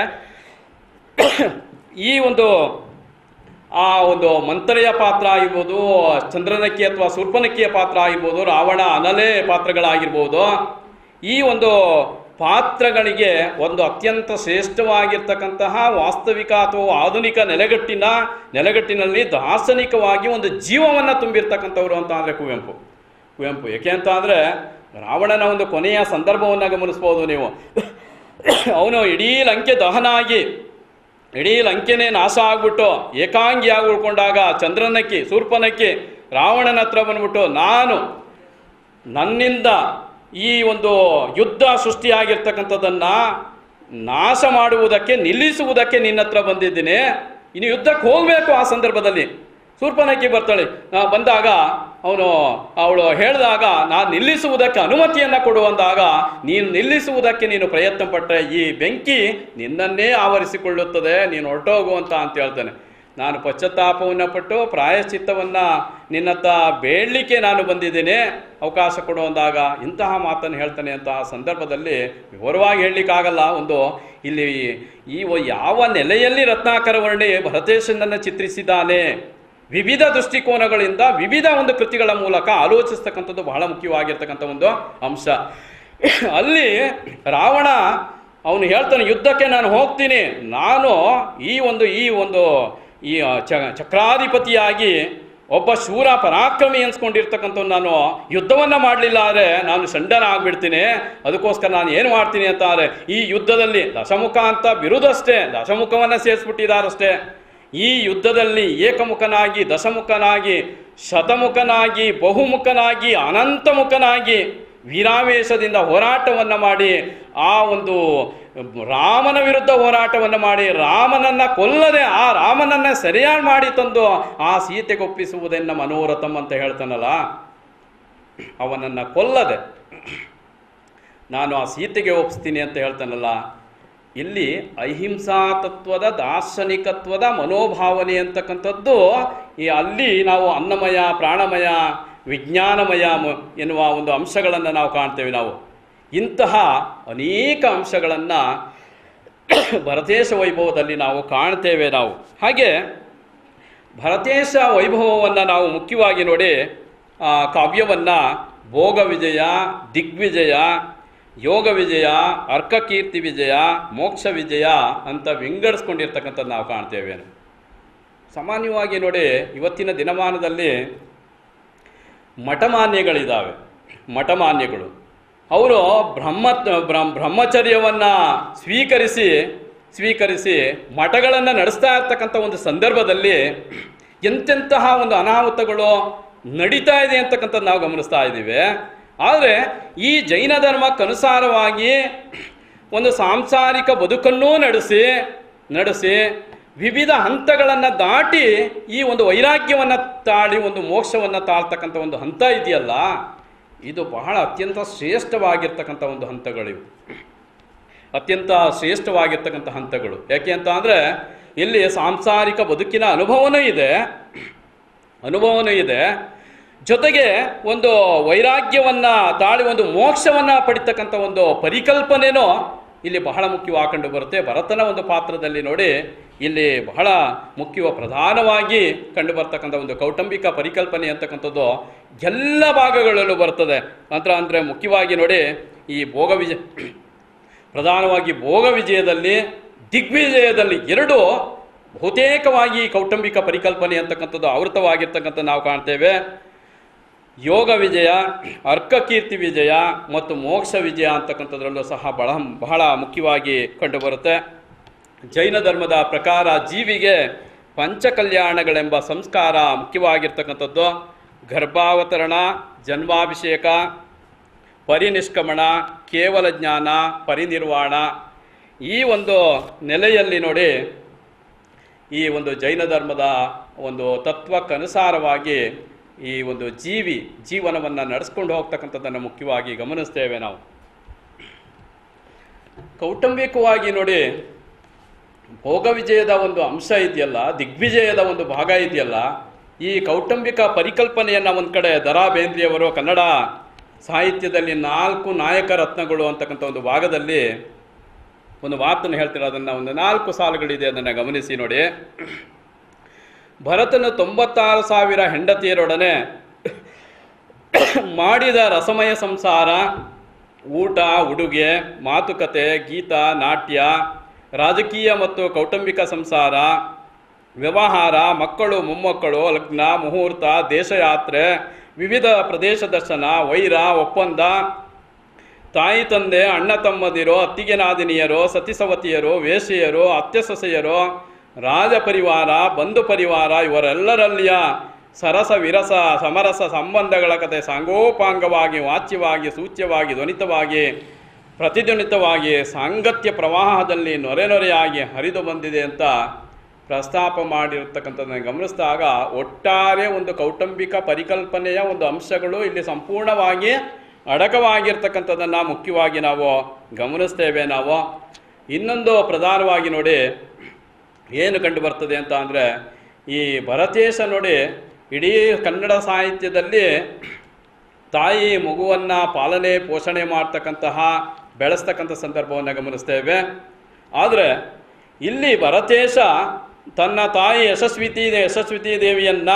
ಈ ಒಂದು ಆ ಒಂದು ಮಂತ್ರೆಯ ಪಾತ್ರ ಆಗಿರ್ಬೋದು ಚಂದ್ರನಕ್ಕಿ ಅಥವಾ ಶೂರ್ಪನಕ್ಕಿಯ ಪಾತ್ರ ಆಗಿರ್ಬೋದು ರಾವಣ ಅನಲೆ ಪಾತ್ರಗಳಾಗಿರ್ಬೋದು ಈ ಒಂದು ಪಾತ್ರಗಳಿಗೆ ಒಂದು ಅತ್ಯಂತ ಶ್ರೇಷ್ಠವಾಗಿರ್ತಕ್ಕಂತಹ ವಾಸ್ತವಿಕ ಅಥವಾ ಆಧುನಿಕ ನೆಲೆಗಟ್ಟಿನ ನೆಲೆಗಟ್ಟಿನಲ್ಲಿ ದಾರ್ಶನಿಕವಾಗಿ ಒಂದು ಜೀವವನ್ನು ತುಂಬಿರ್ತಕ್ಕಂಥವ್ರು ಅಂತ ಅಂದರೆ ಕುವೆಂಪು ಕುವೆಂಪು ಏಕೆ ಅಂತ ಅಂದರೆ ರಾವಣನ ಒಂದು ಕೊನೆಯ ಸಂದರ್ಭವನ್ನು ಗಮನಿಸ್ಬೋದು ನೀವು ಅವನು ಇಡೀ ಲಂಕೆ ದಹನ ಆಗಿ ಇಡೀ ಲಂಕೆನೇ ನಾಶ ಆಗ್ಬಿಟ್ಟು ಏಕಾಂಗಿಯಾಗಿ ಉಳ್ಕೊಂಡಾಗ ಚಂದ್ರನಕ್ಕಿ ಸೂರ್ಪನಕ್ಕಿ ರಾವಣನ ಹತ್ರ ಬಂದ್ಬಿಟ್ಟು ನಾನು ನನ್ನಿಂದ ಈ ಒಂದು ಯುದ್ಧ ಸೃಷ್ಟಿಯಾಗಿರ್ತಕ್ಕಂಥದ್ದನ್ನು ನಾಶ ಮಾಡುವುದಕ್ಕೆ ನಿಲ್ಲಿಸುವುದಕ್ಕೆ ನಿನ್ನ ಹತ್ರ ಬಂದಿದ್ದೀನಿ ಇನ್ನು ಯುದ್ಧಕ್ಕೆ ಹೋಗಬೇಕು ಆ ಸಂದರ್ಭದಲ್ಲಿ ಸೂರ್ಪನಕ್ಕಿ ಬರ್ತಾಳೆ ಆ, ಬಂದಾಗ ಅವನು ಅವಳು ಹೇಳಿದಾಗ ನಾನು ನಿಲ್ಲಿಸುವುದಕ್ಕೆ ಅನುಮತಿಯನ್ನು ಕೊಡು ಅಂದಾಗ ನೀನು ನಿಲ್ಲಿಸುವುದಕ್ಕೆ ನೀನು ಪ್ರಯತ್ನ ಪಟ್ಟರೆ ಈ ಬೆಂಕಿ ನಿನ್ನನ್ನೇ ಆವರಿಸಿಕೊಳ್ಳುತ್ತದೆ ನೀನು ಹೊರಟೋಗು ಅಂತ ಅಂತ ಹೇಳ್ತಾನೆ ನಾನು ಪಶ್ಚಾತ್ತಾಪವನ್ನು ಪಟ್ಟು ಪ್ರಾಯಶ್ಚಿತ್ತವನ್ನು ನಿನ್ನತ್ತ ಬೇಡಲಿಕ್ಕೆ ನಾನು ಬಂದಿದ್ದೇನೆ ಅವಕಾಶ ಕೊಡು ಅಂದಾಗ ಇಂತಹ ಮಾತನ್ನು ಹೇಳ್ತಾನೆ ಅಂತ ಆ ಸಂದರ್ಭದಲ್ಲಿ ವಿವರವಾಗಿ ಹೇಳಲಿಕ್ಕಾಗಲ್ಲ ಒಂದು ಇಲ್ಲಿ ಈ ಒ- ಯಾವ ನೆಲೆಯಲ್ಲಿ ರತ್ನಾಕರ ವರ್ಣಿ ಭರತೇಶನನ್ನು ಚಿತ್ರಿಸಿದ್ದಾನೆ ವಿವಿಧ ದೃಷ್ಟಿಕೋನಗಳಿಂದ ವಿವಿಧ ಒಂದು ಕೃತಿಗಳ ಮೂಲಕ ಆಲೋಚಿಸ್ತಕ್ಕಂಥದ್ದು ಬಹಳ ಮುಖ್ಯವಾಗಿರ್ತಕ್ಕಂಥ ಒಂದು ಅಂಶ ಅಲ್ಲಿ ರಾವಣ ಅವನು ಹೇಳ್ತಾನೆ ಯುದ್ಧಕ್ಕೆ ನಾನು ಹೋಗ್ತೀನಿ ನಾನು ಈ ಒಂದು ಈ ಒಂದು ಈ ಚ ಚಕ್ರಾಧಿಪತಿಯಾಗಿ ಒಬ್ಬ ಶೂರ ಪರಾಕ್ರಮಿ ಅನ್ಸ್ಕೊಂಡಿರ್ತಕ್ಕಂಥ ನಾನು ಯುದ್ಧವನ್ನು ಮಾಡಲಿಲ್ಲ ಆದರೆ ನಾನು ಷಂಡನ ಆಗ್ಬಿಡ್ತೀನಿ ಅದಕ್ಕೋಸ್ಕರ ನಾನು ಏನು ಮಾಡ್ತೀನಿ ಅಂತ ಆದರೆ ಈ ಯುದ್ಧದಲ್ಲಿ ದಶಮುಖ ಅಂತ ಬಿರುದಷ್ಟೇ ದಶಮುಖವನ್ನು ಸೇರಿಸ್ಬಿಟ್ಟಿದ್ದಾರಷ್ಟೇ ಈ ಯುದ್ಧದಲ್ಲಿ ಏಕಮುಖನಾಗಿ ದಶಮುಖನಾಗಿ ಶತಮುಖನಾಗಿ ಬಹುಮುಖನಾಗಿ ಅನಂತಮುಖನಾಗಿ ವೀರಾವೇಶದಿಂದ ಹೋರಾಟವನ್ನು ಮಾಡಿ ಆ ಒಂದು ರಾಮನ ವಿರುದ್ಧ ಹೋರಾಟವನ್ನು ಮಾಡಿ ರಾಮನನ್ನ ಕೊಲ್ಲದೆ ಆ ರಾಮನನ್ನ ಸರಿಯಾಗಿ ಮಾಡಿ ತಂದು ಆ ಸೀತೆಗೆ ಒಪ್ಪಿಸುವುದನ್ನ ಮನೋರಥಂ ಅಂತ ಹೇಳ್ತಾನಲ್ಲ ಅವನನ್ನು ಕೊಲ್ಲದೆ ನಾನು ಆ ಸೀತೆಗೆ ಒಪ್ಪಿಸ್ತೀನಿ ಅಂತ ಹೇಳ್ತಾನಲ್ಲ ಇಲ್ಲಿ ಅಹಿಂಸಾ ತತ್ವದ ದಾರ್ಶನಿಕತ್ವದ ಮನೋಭಾವನೆ ಅಂತಕ್ಕಂಥದ್ದು ಈ ಅಲ್ಲಿ ನಾವು ಅನ್ನಮಯ ಪ್ರಾಣಮಯ ವಿಜ್ಞಾನಮಯ ಮ- ಎನ್ನುವ ಒಂದು ಅಂಶಗಳನ್ನು ನಾವು ಕಾಣ್ತೇವೆ ನಾವು ಇಂತಹ ಅನೇಕ ಅಂಶಗಳನ್ನು ಭರತೇಶ ವೈಭವದಲ್ಲಿ ನಾವು ಕಾಣ್ತೇವೆ ನಾವು ಹಾಗೆ ಭರತೇಶ ವೈಭವವನ್ನು ನಾವು ಮುಖ್ಯವಾಗಿ ನೋಡಿ ಆ ಕಾವ್ಯವನ್ನು ಭೋಗ ವಿಜಯ ದಿಗ್ವಿಜಯ ಯೋಗ ವಿಜಯ ಅರ್ಕಕೀರ್ತಿ ವಿಜಯ ಮೋಕ್ಷ ವಿಜಯ ಅಂತ ವಿಂಗಡಿಸ್ಕೊಂಡಿರ್ತಕ್ಕಂಥದ್ದು ನಾವು ಕಾಣ್ತೇವೆ ಸಾಮಾನ್ಯವಾಗಿ ನೋಡಿ ಇವತ್ತಿನ ದಿನಮಾನದಲ್ಲಿ ಮಠಮಾನ್ಯಗಳಿದ್ದಾವೆ ಮಠಮಾನ್ಯಗಳು ಅವರು ಬ್ರಹ್ಮ ಬ್ರಹ್ಮ ಬ್ರಹ್ಮಚರ್ಯವನ್ನು ಸ್ವೀಕರಿಸಿ ಸ್ವೀಕರಿಸಿ ಮಠಗಳನ್ನು ನಡೆಸ್ತಾ ಇರ್ತಕ್ಕಂಥ ಒಂದು ಸಂದರ್ಭದಲ್ಲಿ ಎಂತೆಂತಹ ಒಂದು ಅನಾಹುತಗಳು ನಡೀತಾ ಇದೆ ಅಂತಕ್ಕಂಥದ್ದು ನಾವು ಗಮನಿಸ್ತಾ ಇದ್ದೀವಿ ಆದರೆ ಈ ಜೈನ ಧರ್ಮಕ್ಕನುಸಾರವಾಗಿ ಒಂದು ಸಾಂಸಾರಿಕ ಬದುಕನ್ನೂ ನಡೆಸಿ ನಡೆಸಿ ವಿವಿಧ ಹಂತಗಳನ್ನು ದಾಟಿ ಈ ಒಂದು ವೈರಾಗ್ಯವನ್ನು ತಾಳಿ ಒಂದು ಮೋಕ್ಷವನ್ನು ತಾಳ್ತಕ್ಕಂಥ ಒಂದು ಹಂತ ಇದೆಯಲ್ಲ ಇದು ಬಹಳ ಅತ್ಯಂತ ಶ್ರೇಷ್ಠವಾಗಿರ್ತಕ್ಕಂಥ ಒಂದು ಹಂತಗಳಿವು ಅತ್ಯಂತ ಶ್ರೇಷ್ಠವಾಗಿರ್ತಕ್ಕಂಥ ಹಂತಗಳು ಯಾಕೆ ಅಂತ ಅಂದರೆ ಇಲ್ಲಿ ಸಾಂಸಾರಿಕ ಬದುಕಿನ ಅನುಭವನೂ ಇದೆ ಅನುಭವನೂ ಇದೆ ಜೊತೆಗೆ ಒಂದು ವೈರಾಗ್ಯವನ್ನು ತಾಳಿ ಒಂದು ಮೋಕ್ಷವನ್ನು ಪಡಿತಕ್ಕಂಥ ಒಂದು ಪರಿಕಲ್ಪನೆನೂ ಇಲ್ಲಿ ಬಹಳ ಮುಖ್ಯವಾಗಿ ಕಂಡು ಬರುತ್ತೆ ಭರತನ ಒಂದು ಪಾತ್ರದಲ್ಲಿ ನೋಡಿ ಇಲ್ಲಿ ಬಹಳ ಮುಖ್ಯವ ಪ್ರಧಾನವಾಗಿ ಕಂಡು ಬರ್ತಕ್ಕಂಥ ಒಂದು ಕೌಟುಂಬಿಕ ಪರಿಕಲ್ಪನೆ ಅಂತಕ್ಕಂಥದ್ದು ಎಲ್ಲ ಭಾಗಗಳಲ್ಲೂ ಬರ್ತದೆ ನಂತರ ಅಂದರೆ ಮುಖ್ಯವಾಗಿ ನೋಡಿ ಈ ಭೋಗ ವಿಜಯ ಪ್ರಧಾನವಾಗಿ ಭೋಗ ವಿಜಯದಲ್ಲಿ ದಿಗ್ವಿಜಯದಲ್ಲಿ ಎರಡು ಬಹುತೇಕವಾಗಿ ಕೌಟುಂಬಿಕ ಪರಿಕಲ್ಪನೆ ಅಂತಕ್ಕಂಥದ್ದು ಆವೃತವಾಗಿರ್ತಕ್ಕಂಥ ನಾವು ಕಾಣ್ತೇವೆ ಯೋಗ ವಿಜಯ ಅರ್ಕಕೀರ್ತಿ ವಿಜಯ ಮತ್ತು ಮೋಕ್ಷ ವಿಜಯ ಅಂತಕ್ಕಂಥದ್ರಲ್ಲೂ ಸಹ ಬಹಳ ಬಹಳ ಮುಖ್ಯವಾಗಿ ಕಂಡುಬರುತ್ತೆ ಜೈನ ಧರ್ಮದ ಪ್ರಕಾರ ಜೀವಿಗೆ ಪಂಚಕಲ್ಯಾಣಗಳೆಂಬ ಸಂಸ್ಕಾರ ಮುಖ್ಯವಾಗಿರ್ತಕ್ಕಂಥದ್ದು ಗರ್ಭಾವತರಣ ಜನ್ಮಾಭಿಷೇಕ ಪರಿನಿಷ್ಕಮಣ ಕೇವಲ ಜ್ಞಾನ ಪರಿನಿರ್ವಾಣ ಈ ಒಂದು ನೆಲೆಯಲ್ಲಿ ನೋಡಿ ಈ ಒಂದು ಜೈನ ಧರ್ಮದ ಒಂದು ತತ್ವಕ್ಕನುಸಾರವಾಗಿ ಈ ಒಂದು ಜೀವಿ ಜೀವನವನ್ನು ನಡೆಸ್ಕೊಂಡು ಹೋಗ್ತಕ್ಕಂಥದ್ದನ್ನು ಮುಖ್ಯವಾಗಿ ಗಮನಿಸ್ತೇವೆ ನಾವು ಕೌಟುಂಬಿಕವಾಗಿ ನೋಡಿ ಭೋಗ ವಿಜಯದ ಒಂದು ಅಂಶ ಇದೆಯಲ್ಲ ದಿಗ್ವಿಜಯದ ಒಂದು ಭಾಗ ಇದೆಯಲ್ಲ ಈ ಕೌಟುಂಬಿಕ ಪರಿಕಲ್ಪನೆಯನ್ನು ಒಂದು ಕಡೆ ದರಾ ಬೇಂದ್ರಿಯವರು ಕನ್ನಡ ಸಾಹಿತ್ಯದಲ್ಲಿ ನಾಲ್ಕು ನಾಯಕ ರತ್ನಗಳು ಅಂತಕ್ಕಂಥ ಒಂದು ಭಾಗದಲ್ಲಿ ಒಂದು ಮಾತನ್ನು ಹೇಳ್ತಾರೆ ಅದನ್ನು ಒಂದು ನಾಲ್ಕು ಸಾಲುಗಳಿದೆ ಅದನ್ನು ಗಮನಿಸಿ ನೋಡಿ ಭರತನು ತೊಂಬತ್ತಾರು ಸಾವಿರ ಹೆಂಡತಿಯರೊಡನೆ ಮಾಡಿದ ರಸಮಯ ಸಂಸಾರ ಊಟ ಉಡುಗೆ ಮಾತುಕತೆ ಗೀತ ನಾಟ್ಯ ರಾಜಕೀಯ ಮತ್ತು ಕೌಟುಂಬಿಕ ಸಂಸಾರ ವ್ಯವಹಾರ ಮಕ್ಕಳು ಮೊಮ್ಮಕ್ಕಳು ಲಗ್ನ ಮುಹೂರ್ತ ದೇಶಯಾತ್ರೆ ವಿವಿಧ ಪ್ರದೇಶ ದರ್ಶನ ವೈರ ಒಪ್ಪಂದ ತಾಯಿ ತಂದೆ ಅಣ್ಣ ತಮ್ಮದಿರು ಅತ್ತಿಗೆ ನಾದಿನಿಯರು ಸತಿಸವತಿಯರು ವೇಶ್ಯೆಯರು ಅತ್ತೆ ಸೊಸೆಯರು ರಾಜ ಪರಿವಾರ ಬಂಧು ಪರಿವಾರ ಇವರೆಲ್ಲರಲ್ಲಿಯ ಸರಸ ವಿರಸ ಸಮರಸ ಸಂಬಂಧಗಳ ಕತೆ ಸಾಂಗೋಪಾಂಗವಾಗಿ ವಾಚ್ಯವಾಗಿ ಸೂಚ್ಯವಾಗಿ ಧ್ವನಿತವಾಗಿ ಪ್ರತಿಧ್ವನಿತವಾಗಿ ಸಾಂಗತ್ಯ ಪ್ರವಾಹದಲ್ಲಿ ನೊರೆ ನೊರೆಯಾಗಿ ಹರಿದು ಬಂದಿದೆ ಅಂತ ಪ್ರಸ್ತಾಪ ಮಾಡಿರ್ತಕ್ಕಂಥದ್ದನ್ನು ಗಮನಿಸಿದಾಗ ಒಟ್ಟಾರೆ ಒಂದು ಕೌಟುಂಬಿಕ ಪರಿಕಲ್ಪನೆಯ ಒಂದು ಅಂಶಗಳು ಇಲ್ಲಿ ಸಂಪೂರ್ಣವಾಗಿ ಅಡಕವಾಗಿರ್ತಕ್ಕಂಥದ್ದನ್ನು ಮುಖ್ಯವಾಗಿ ನಾವು ಗಮನಿಸ್ತೇವೆ ನಾವು ಇನ್ನೊಂದು ಪ್ರಧಾನವಾಗಿ ನೋಡಿ ಏನು ಕಂಡು ಬರ್ತದೆ ಅಂತ ಅಂದರೆ ಈ ಭರತೇಶ ನೋಡಿ ಇಡೀ ಕನ್ನಡ ಸಾಹಿತ್ಯದಲ್ಲಿ ತಾಯಿ ಮಗುವನ್ನು ಪಾಲನೆ ಪೋಷಣೆ ಮಾಡ್ತಕ್ಕಂತಹ ಬೆಳೆಸ್ತಕ್ಕಂಥ ಸಂದರ್ಭವನ್ನು ಗಮನಿಸ್ತೇವೆ ಆದರೆ ಇಲ್ಲಿ ಭರತೇಶ ತನ್ನ ತಾಯಿ ಯಶಸ್ವಿತಿ ಯಶಸ್ವಿತಿ ದೇವಿಯನ್ನು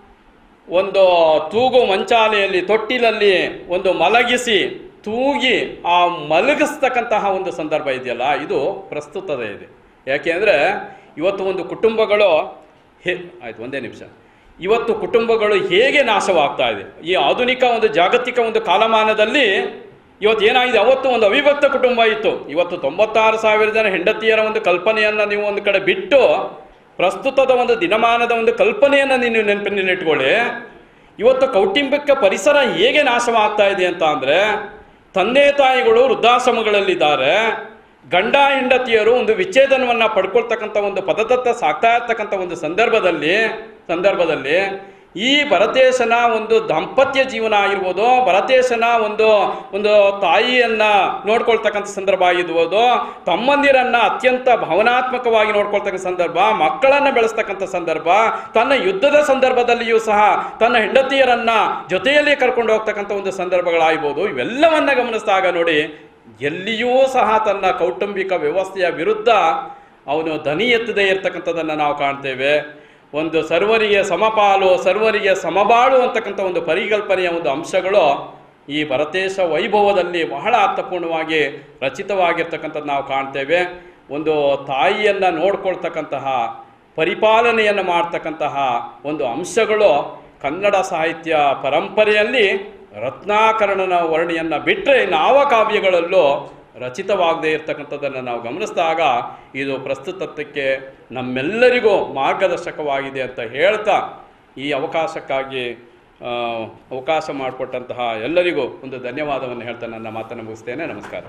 ಒಂದು ತೂಗು ಮಂಚಾಲೆಯಲ್ಲಿ ತೊಟ್ಟಿಲಲ್ಲಿ ಒಂದು ಮಲಗಿಸಿ ತೂಗಿ ಆ ಮಲಗಿಸ್ತಕ್ಕಂತಹ ಒಂದು ಸಂದರ್ಭ ಇದೆಯಲ್ಲ ಇದು ಪ್ರಸ್ತುತದ ಇದೆ ಯಾಕೆಂದರೆ ಇವತ್ತು ಒಂದು ಕುಟುಂಬಗಳು ಹೇ ಆಯ್ತು ಒಂದೇ ನಿಮಿಷ ಇವತ್ತು ಕುಟುಂಬಗಳು ಹೇಗೆ ನಾಶವಾಗ್ತಾ ಇದೆ ಈ ಆಧುನಿಕ ಒಂದು ಜಾಗತಿಕ ಒಂದು ಕಾಲಮಾನದಲ್ಲಿ ಇವತ್ತು ಏನಾಗಿದೆ ಅವತ್ತು ಒಂದು ಅವಿಭಕ್ತ ಕುಟುಂಬ ಇತ್ತು ಇವತ್ತು ತೊಂಬತ್ತಾರು ಸಾವಿರ ಜನ ಹೆಂಡತಿಯರ ಒಂದು ಕಲ್ಪನೆಯನ್ನು ನೀವು ಒಂದು ಕಡೆ ಬಿಟ್ಟು ಪ್ರಸ್ತುತದ ಒಂದು ದಿನಮಾನದ ಒಂದು ಕಲ್ಪನೆಯನ್ನು ನೀವು ನೆನಪಿನಲ್ಲಿಟ್ಕೊಳ್ಳಿ ಇವತ್ತು ಕೌಟುಂಬಿಕ ಪರಿಸರ ಹೇಗೆ ನಾಶವಾಗ್ತಾ ಇದೆ ಅಂತ ಅಂದರೆ ತಂದೆ ತಾಯಿಗಳು ವೃದ್ಧಾಶ್ರಮಗಳಲ್ಲಿದ್ದಾರೆ ಗಂಡ ಹೆಂಡತಿಯರು ಒಂದು ವಿಚ್ಛೇದನವನ್ನು ಪಡ್ಕೊಳ್ತಕ್ಕಂಥ ಒಂದು ಪದದತ್ತ ಸಾಕ್ತಾ ಇರ್ತಕ್ಕಂಥ ಒಂದು ಸಂದರ್ಭದಲ್ಲಿ ಸಂದರ್ಭದಲ್ಲಿ ಈ ಭರತೇಶನ ಒಂದು ದಾಂಪತ್ಯ ಜೀವನ ಆಗಿರ್ಬೋದು ಭರತೇಶನ ಒಂದು ಒಂದು ತಾಯಿಯನ್ನ ನೋಡ್ಕೊಳ್ತಕ್ಕಂಥ ಸಂದರ್ಭ ಆಗಿರ್ಬೋದು ತಮ್ಮಂದಿರನ್ನ ಅತ್ಯಂತ ಭಾವನಾತ್ಮಕವಾಗಿ ನೋಡ್ಕೊಳ್ತಕ್ಕಂಥ ಸಂದರ್ಭ ಮಕ್ಕಳನ್ನ ಬೆಳೆಸ್ತಕ್ಕಂಥ ಸಂದರ್ಭ ತನ್ನ ಯುದ್ಧದ ಸಂದರ್ಭದಲ್ಲಿಯೂ ಸಹ ತನ್ನ ಹೆಂಡತಿಯರನ್ನ ಜೊತೆಯಲ್ಲಿ ಕರ್ಕೊಂಡು ಹೋಗ್ತಕ್ಕಂಥ ಒಂದು ಸಂದರ್ಭಗಳಾಗ್ಬೋದು ಇವೆಲ್ಲವನ್ನ ಗಮನಿಸಿದಾಗ ನೋಡಿ ಎಲ್ಲಿಯೂ ಸಹ ತನ್ನ ಕೌಟುಂಬಿಕ ವ್ಯವಸ್ಥೆಯ ವಿರುದ್ಧ ಅವನು ದನಿ ಎತ್ತದೇ ಇರತಕ್ಕಂಥದ್ದನ್ನು ನಾವು ಕಾಣ್ತೇವೆ ಒಂದು ಸರ್ವರಿಗೆ ಸಮಪಾಲು ಸರ್ವರಿಗೆ ಸಮಬಾಳು ಅಂತಕ್ಕಂಥ ಒಂದು ಪರಿಕಲ್ಪನೆಯ ಒಂದು ಅಂಶಗಳು ಈ ಭರತೇಶ ವೈಭವದಲ್ಲಿ ಬಹಳ ಅರ್ಥಪೂರ್ಣವಾಗಿ ರಚಿತವಾಗಿರ್ತಕ್ಕಂಥದ್ದು ನಾವು ಕಾಣ್ತೇವೆ ಒಂದು ತಾಯಿಯನ್ನು ನೋಡ್ಕೊಳ್ತಕ್ಕಂತಹ ಪರಿಪಾಲನೆಯನ್ನು ಮಾಡ್ತಕ್ಕಂತಹ ಒಂದು ಅಂಶಗಳು ಕನ್ನಡ ಸಾಹಿತ್ಯ ಪರಂಪರೆಯಲ್ಲಿ ರತ್ನಾಕರಣನ ವರ್ಣಿಯನ್ನು ಬಿಟ್ಟರೆ ಯಾವ ಕಾವ್ಯಗಳಲ್ಲೂ ರಚಿತವಾಗದೇ ಇರತಕ್ಕಂಥದ್ದನ್ನು ನಾವು ಗಮನಿಸಿದಾಗ ಇದು ಪ್ರಸ್ತುತತ್ವಕ್ಕೆ ನಮ್ಮೆಲ್ಲರಿಗೂ ಮಾರ್ಗದರ್ಶಕವಾಗಿದೆ ಅಂತ ಹೇಳ್ತಾ ಈ ಅವಕಾಶಕ್ಕಾಗಿ ಆ, ಅವಕಾಶ ಮಾಡಿಕೊಟ್ಟಂತಹ ಎಲ್ಲರಿಗೂ ಒಂದು ಧನ್ಯವಾದವನ್ನು ಹೇಳ್ತಾ ನನ್ನ ಮಾತನ್ನು ಮುಗಿಸ್ತೇನೆ ನಮಸ್ಕಾರ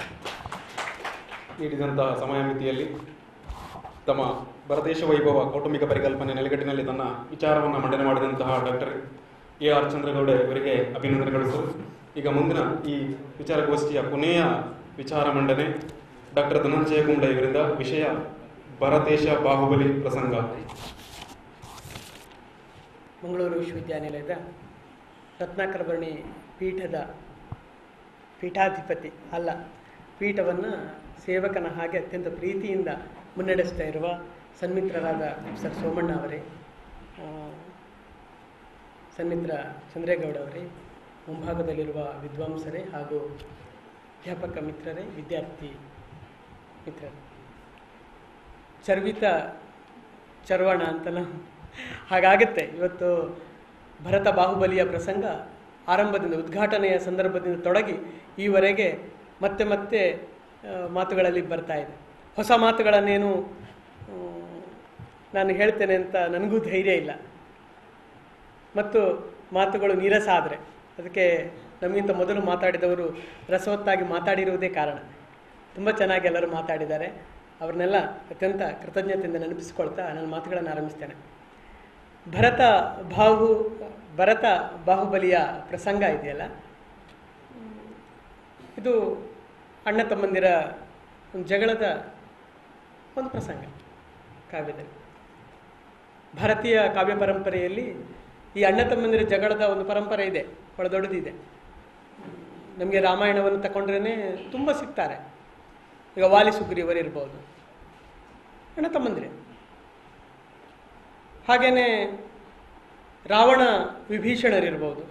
ನೀಡಿದಂತಹ ಸಮಯ ಮಿತಿಯಲ್ಲಿ ತಮ್ಮ ಭರತೇಶ ವೈಭವ ಕೌಟುಂಬಿಕ ಪರಿಕಲ್ಪನೆ ನೆಲೆಗಟ್ಟಿನಲ್ಲಿ ತನ್ನ ವಿಚಾರವನ್ನು ಮಂಡನೆ ಮಾಡಿದಂತಹ ಡಾಕ್ಟರ್ ಎ ಆರ್ ಚಂದ್ರಗೌಡ ಇವರಿಗೆ ಅಭಿನಂದನೆಗಳು ಸರ್ ಈಗ ಮುಂದಿನ ಈ ವಿಚಾರಗೋಷ್ಠಿಯ ಕೊನೆಯ ವಿಚಾರ ಮಂಡನೆ ಡಾಕ್ಟರ್ ಧನಂಜಯ ಕುಂಬ್ಳೆ ಇವರಿಂದ ವಿಷಯ ಭರತೇಶ ಬಾಹುಬಲಿ ಪ್ರಸಂಗ ಮಂಗಳೂರು ವಿಶ್ವವಿದ್ಯಾನಿಲಯದ ರತ್ನಾಕರವರ್ಣಿ ಪೀಠದ ಪೀಠಾಧಿಪತಿ ಅಲ್ಲ ಪೀಠವನ್ನು ಸೇವಕನ ಹಾಗೆ ಅತ್ಯಂತ ಪ್ರೀತಿಯಿಂದ ಮುನ್ನಡೆಸ್ತಾ ಇರುವ ಸನ್ಮಿತ್ರರಾದ ಸರ್ ಸೋಮಣ್ಣ ಅವರೇ ಆ, ಸನ್ಮಿತ್ರ ಚಂದ್ರೇಗೌಡ ಅವರೇ ಮುಂಭಾಗದಲ್ಲಿರುವ ವಿದ್ವಾಂಸರೇ ಹಾಗೂ ಅಧ್ಯಾಪಕ ಮಿತ್ರರೇ ವಿದ್ಯಾರ್ಥಿ ಮಿತ್ರರೇ ಚರ್ವಿತ ಚರ್ವಣ ಅಂತಲ್ಲ ಹಾಗಾಗುತ್ತೆ ಇವತ್ತು ಭರತ ಬಾಹುಬಲಿಯ ಪ್ರಸಂಗ ಆರಂಭದಿಂದ ಉದ್ಘಾಟನೆಯ ಸಂದರ್ಭದಿಂದ ತೊಡಗಿ ಈವರೆಗೆ ಮತ್ತೆ ಮತ್ತೆ ಆ, ಮಾತುಗಳಲ್ಲಿ ಬರ್ತಾ ಇದೆ ಹೊಸ ಮಾತುಗಳನ್ನೇನು ಆ, ನಾನು ಹೇಳ್ತೇನೆ ಅಂತ ನನಗೂ ಧೈರ್ಯ ಇಲ್ಲ ಮತ್ತು ಮಾತುಗಳು ನೀರಸ ಆದರೆ ಅದಕ್ಕೆ ನಮಗಿಂತ ಮೊದಲು ಮಾತಾಡಿದವರು ರಸವತ್ತಾಗಿ ಮಾತಾಡಿರುವುದೇ ಕಾರಣ ತುಂಬ ಚೆನ್ನಾಗಿ ಎಲ್ಲರೂ ಮಾತಾಡಿದ್ದಾರೆ ಅವ್ರನ್ನೆಲ್ಲ ಅತ್ಯಂತ ಕೃತಜ್ಞತೆಯಿಂದ ನೆನಪಿಸಿಕೊಳ್ತಾ ನನ್ನ ಮಾತುಗಳನ್ನು ಆರಂಭಿಸ್ತೇನೆ ಭರತ ಬಾಹು ಭರತ ಬಾಹುಬಲಿಯ ಪ್ರಸಂಗ ಇದೆಯಲ್ಲ ಇದು ಅಣ್ಣ ತಮ್ಮಂದಿರ ಒಂದು ಜಗಳದ ಒಂದು ಪ್ರಸಂಗ ಕಾವ್ಯದಲ್ಲಿ ಭಾರತೀಯ ಕಾವ್ಯ ಪರಂಪರೆಯಲ್ಲಿ ಈ ಅಣ್ಣ ತಮ್ಮಂದಿರ ಜಗಳದ ಒಂದು ಪರಂಪರೆ ಇದೆ ಬಹಳ ದೊಡ್ಡದಿದೆ ನಮಗೆ ರಾಮಾಯಣವನ್ನು ತಗೊಂಡ್ರೇ ತುಂಬ ಸಿಗ್ತಾರೆ ಈಗ ವಾಲಿ ಸುಗ್ರೀವರು ಇರ್ಬೋದು ಅಣ್ಣ ತಮ್ಮಂದಿರೇ ಹಾಗೇನೆ ರಾವಣ ವಿಭೀಷಣರಿರ್ಬೋದು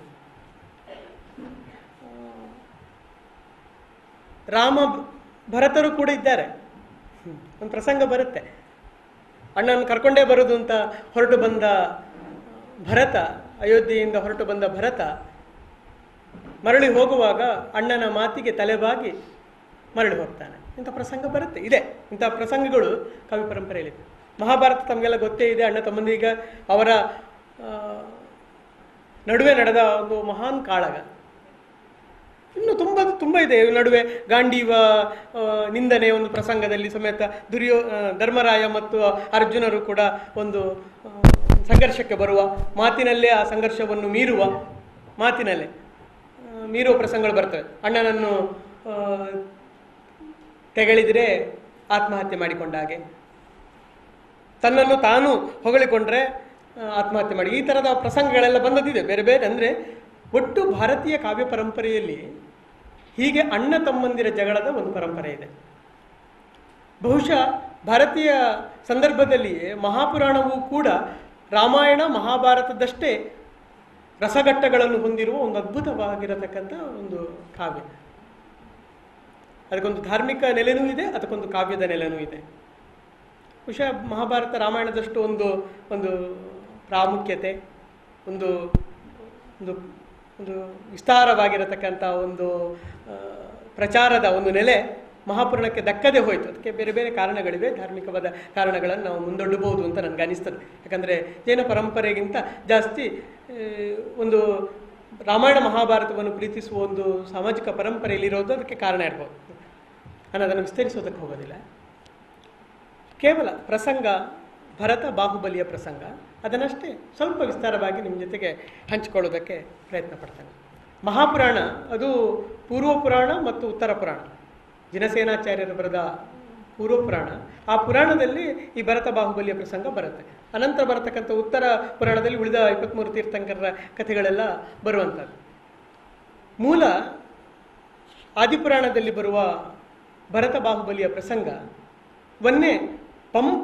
ರಾಮ ಭರತರು ಕೂಡ ಇದ್ದಾರೆ ಹ್ಮ್. ಒಂದು ಪ್ರಸಂಗ ಬರುತ್ತೆ ಅಣ್ಣನ ಕರ್ಕೊಂಡೇ ಬರೋದು ಅಂತ ಹೊರಟು ಬಂದ ಭರತ ಅಯೋಧ್ಯೆಯಿಂದ ಹೊರಟು ಬಂದ ಭರತ ಮರಳಿ ಹೋಗುವಾಗ ಅಣ್ಣನ ಮಾತಿಗೆ ತಲೆಬಾಗಿ ಮರಳಿ ಹೋಗ್ತಾನೆ ಇಂಥ ಪ್ರಸಂಗ ಬರುತ್ತೆ ಇದೆ ಇಂಥ ಪ್ರಸಂಗಗಳು ಕವಿ ಪರಂಪರೆಯಲ್ಲಿದೆ ಮಹಾಭಾರತ ತಮಗೆಲ್ಲ ಗೊತ್ತೇ ಇದೆ ಅಣ್ಣ ತಮ್ಮಂದೀಗ ಅವರ ಆ, ನಡುವೆ ನಡೆದ ಒಂದು ಮಹಾನ್ ಕಾಳಗ ಇನ್ನು ತುಂಬ ತುಂಬ ಇದೆ ಈ ನಡುವೆ ಗಾಂಡೀವ ಆ, ನಿಂದನೆ ಒಂದು ಪ್ರಸಂಗದಲ್ಲಿ ಸಮೇತ ದುರ್ಯೋ ಆ, ಧರ್ಮರಾಯ ಮತ್ತು ಅರ್ಜುನರು ಕೂಡ ಒಂದು ಆ, ಸಂಘರ್ಷಕ್ಕೆ ಬರುವ ಮಾತಿನಲ್ಲೇ ಆ ಸಂಘರ್ಷವನ್ನು ಮೀರುವ ಮಾತಿನಲ್ಲೇ ಆ, ಮೀರುವ ಪ್ರಸಂಗಗಳು ಬರ್ತವೆ ಅಣ್ಣನನ್ನು ಆ, ತೆಗಳಿದರೆ ಆತ್ಮಹತ್ಯೆ ಮಾಡಿಕೊಂಡ ಹಾಗೆ ತನ್ನನ್ನು ತಾನು ಹೊಗಳಿಕೊಂಡ್ರೆ ಆ, ಆತ್ಮಹತ್ಯೆ ಮಾಡಿ ಈ ಥರದ ಪ್ರಸಂಗಗಳೆಲ್ಲ ಬಂದದ್ದಿದೆ ಬೇರೆ ಬೇರೆ ಅಂದರೆ ಒಟ್ಟು ಭಾರತೀಯ ಕಾವ್ಯ ಪರಂಪರೆಯಲ್ಲಿ ಹೀಗೆ ಅಣ್ಣ ತಮ್ಮಂದಿರ ಜಗಳದ ಒಂದು ಪರಂಪರೆ ಇದೆ ಬಹುಶಃ ಭಾರತೀಯ ಸಂದರ್ಭದಲ್ಲಿಯೇ ಮಹಾಪುರಾಣವೂ ಕೂಡ ರಾಮಾಯಣ ಮಹಾಭಾರತದಷ್ಟೇ ರಸಘಟ್ಟಗಳನ್ನು ಹೊಂದಿರುವ ಒಂದು ಅದ್ಭುತವಾಗಿರತಕ್ಕಂಥ ಒಂದು ಕಾವ್ಯ ಅದಕ್ಕೊಂದು ಧಾರ್ಮಿಕ ನೆಲೆನೂ ಇದೆ ಅದಕ್ಕೊಂದು ಕಾವ್ಯದ ನೆಲೆನೂ ಇದೆ ಬಹುಶಃ ಮಹಾಭಾರತ ರಾಮಾಯಣದಷ್ಟು ಒಂದು ಒಂದು ಪ್ರಾಮುಖ್ಯತೆ ಒಂದು ಒಂದು ಒಂದು ವಿಸ್ತಾರವಾಗಿರತಕ್ಕಂಥ ಒಂದು ಆ, ಪ್ರಚಾರದ ಒಂದು ನೆಲೆ ಮಹಾಪುರಾಣಕ್ಕೆ ದಕ್ಕದೆ ಹೋಯಿತು ಅದಕ್ಕೆ ಬೇರೆ ಬೇರೆ ಕಾರಣಗಳಿವೆ ಧಾರ್ಮಿಕವಾದ ಕಾರಣಗಳನ್ನು ನಾವು ಮುಂದೊಡ್ಡಬಹುದು ಅಂತ ನನಗೆ ಅನಿಸ್ತದೆ ಯಾಕಂದರೆ ಜೈನ ಪರಂಪರೆಗಿಂತ ಜಾಸ್ತಿ ಆ, ಒಂದು ರಾಮಾಯಣ ಮಹಾಭಾರತವನ್ನು ಪ್ರೀತಿಸುವ ಒಂದು ಸಾಮಾಜಿಕ ಪರಂಪರೆಯಲ್ಲಿರೋದು ಅದಕ್ಕೆ ಕಾರಣ ಇರ್ಬೋದು ನಾನು ಅದನ್ನು ವಿಸ್ತರಿಸೋದಕ್ಕೆ ಹೋಗೋದಿಲ್ಲ ಕೇವಲ ಪ್ರಸಂಗ ಭರತ ಬಾಹುಬಲಿಯ ಪ್ರಸಂಗ ಅದನ್ನಷ್ಟೇ ಸ್ವಲ್ಪ ವಿಸ್ತಾರವಾಗಿ ನಿಮ್ಮ ಜೊತೆಗೆ ಹಂಚಿಕೊಳ್ಳೋದಕ್ಕೆ ಪ್ರಯತ್ನ ಪಡ್ತೇನೆ ಮಹಾಪುರಾಣ ಅದು ಪೂರ್ವ ಪುರಾಣ ಮತ್ತು ಉತ್ತರ ಪುರಾಣ ಜಿನಸೇನಾಚಾರ್ಯರು ಬರೆದ ಪೂರ್ವ ಪುರಾಣ ಆ ಪುರಾಣದಲ್ಲಿ ಈ ಭರತ ಬಾಹುಬಲಿಯ ಪ್ರಸಂಗ ಬರುತ್ತೆ ಅನಂತರ ಬರತಕ್ಕಂಥ ಉತ್ತರ ಪುರಾಣದಲ್ಲಿ ಉಳಿದ ಇಪ್ಪತ್ತ್ಮೂರು ತೀರ್ಥಂಕರರ ಕಥೆಗಳೆಲ್ಲ ಬರುವಂಥದ್ದು ಮೂಲ ಆದಿಪುರಾಣದಲ್ಲಿ ಬರುವ ಭರತ ಬಾಹುಬಲಿಯ ಪ್ರಸಂಗ ವನ್ನೇ ಪಂಪ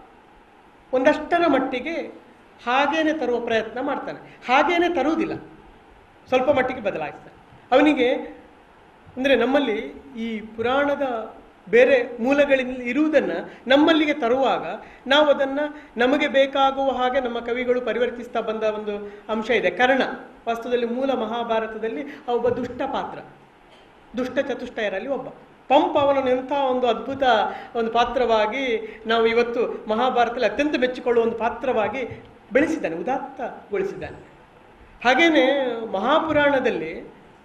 ಒಂದಷ್ಟರ ಮಟ್ಟಿಗೆ ಹಾಗೇನೆ ತರುವ ಪ್ರಯತ್ನ ಮಾಡ್ತಾನೆ ಹಾಗೇನೆ ತರುವುದಿಲ್ಲ ಸ್ವಲ್ಪ ಮಟ್ಟಿಗೆ ಬದಲಾಯಿಸ್ತಾನೆ ಅವನಿಗೆ ಅಂದರೆ ನಮ್ಮಲ್ಲಿ ಈ ಪುರಾಣದ ಬೇರೆ ಮೂಲಗಳಿಂದ ಇರುವುದನ್ನು ನಮ್ಮಲ್ಲಿಗೆ ತರುವಾಗ ನಾವು ಅದನ್ನು ನಮಗೆ ಬೇಕಾಗುವ ಹಾಗೆ ನಮ್ಮ ಕವಿಗಳು ಪರಿವರ್ತಿಸ್ತಾ ಬಂದ ಒಂದು ಅಂಶ ಇದೆ ಕರ್ಣ ವಾಸ್ತವದಲ್ಲಿ ಮೂಲ ಮಹಾಭಾರತದಲ್ಲಿ ಆ ಒಬ್ಬ ದುಷ್ಟ ಪಾತ್ರ ದುಷ್ಟ ಚತುಷ್ಟಯರಲ್ಲಿ ಒಬ್ಬ ಪಂಪ ಅವನನ್ನು ಎಂಥ ಒಂದು ಅದ್ಭುತ ಒಂದು ಪಾತ್ರವಾಗಿ ನಾವು ಇವತ್ತು ಮಹಾಭಾರತದಲ್ಲಿ ಅತ್ಯಂತ ಮೆಚ್ಚಿಕೊಳ್ಳುವ ಒಂದು ಪಾತ್ರವಾಗಿ ಬೆಳೆಸಿದ್ದಾನೆ ಉದಾತ್ತಗೊಳಿಸಿದ್ದಾನೆ ಹಾಗೇನೆ ಮಹಾಪುರಾಣದಲ್ಲಿ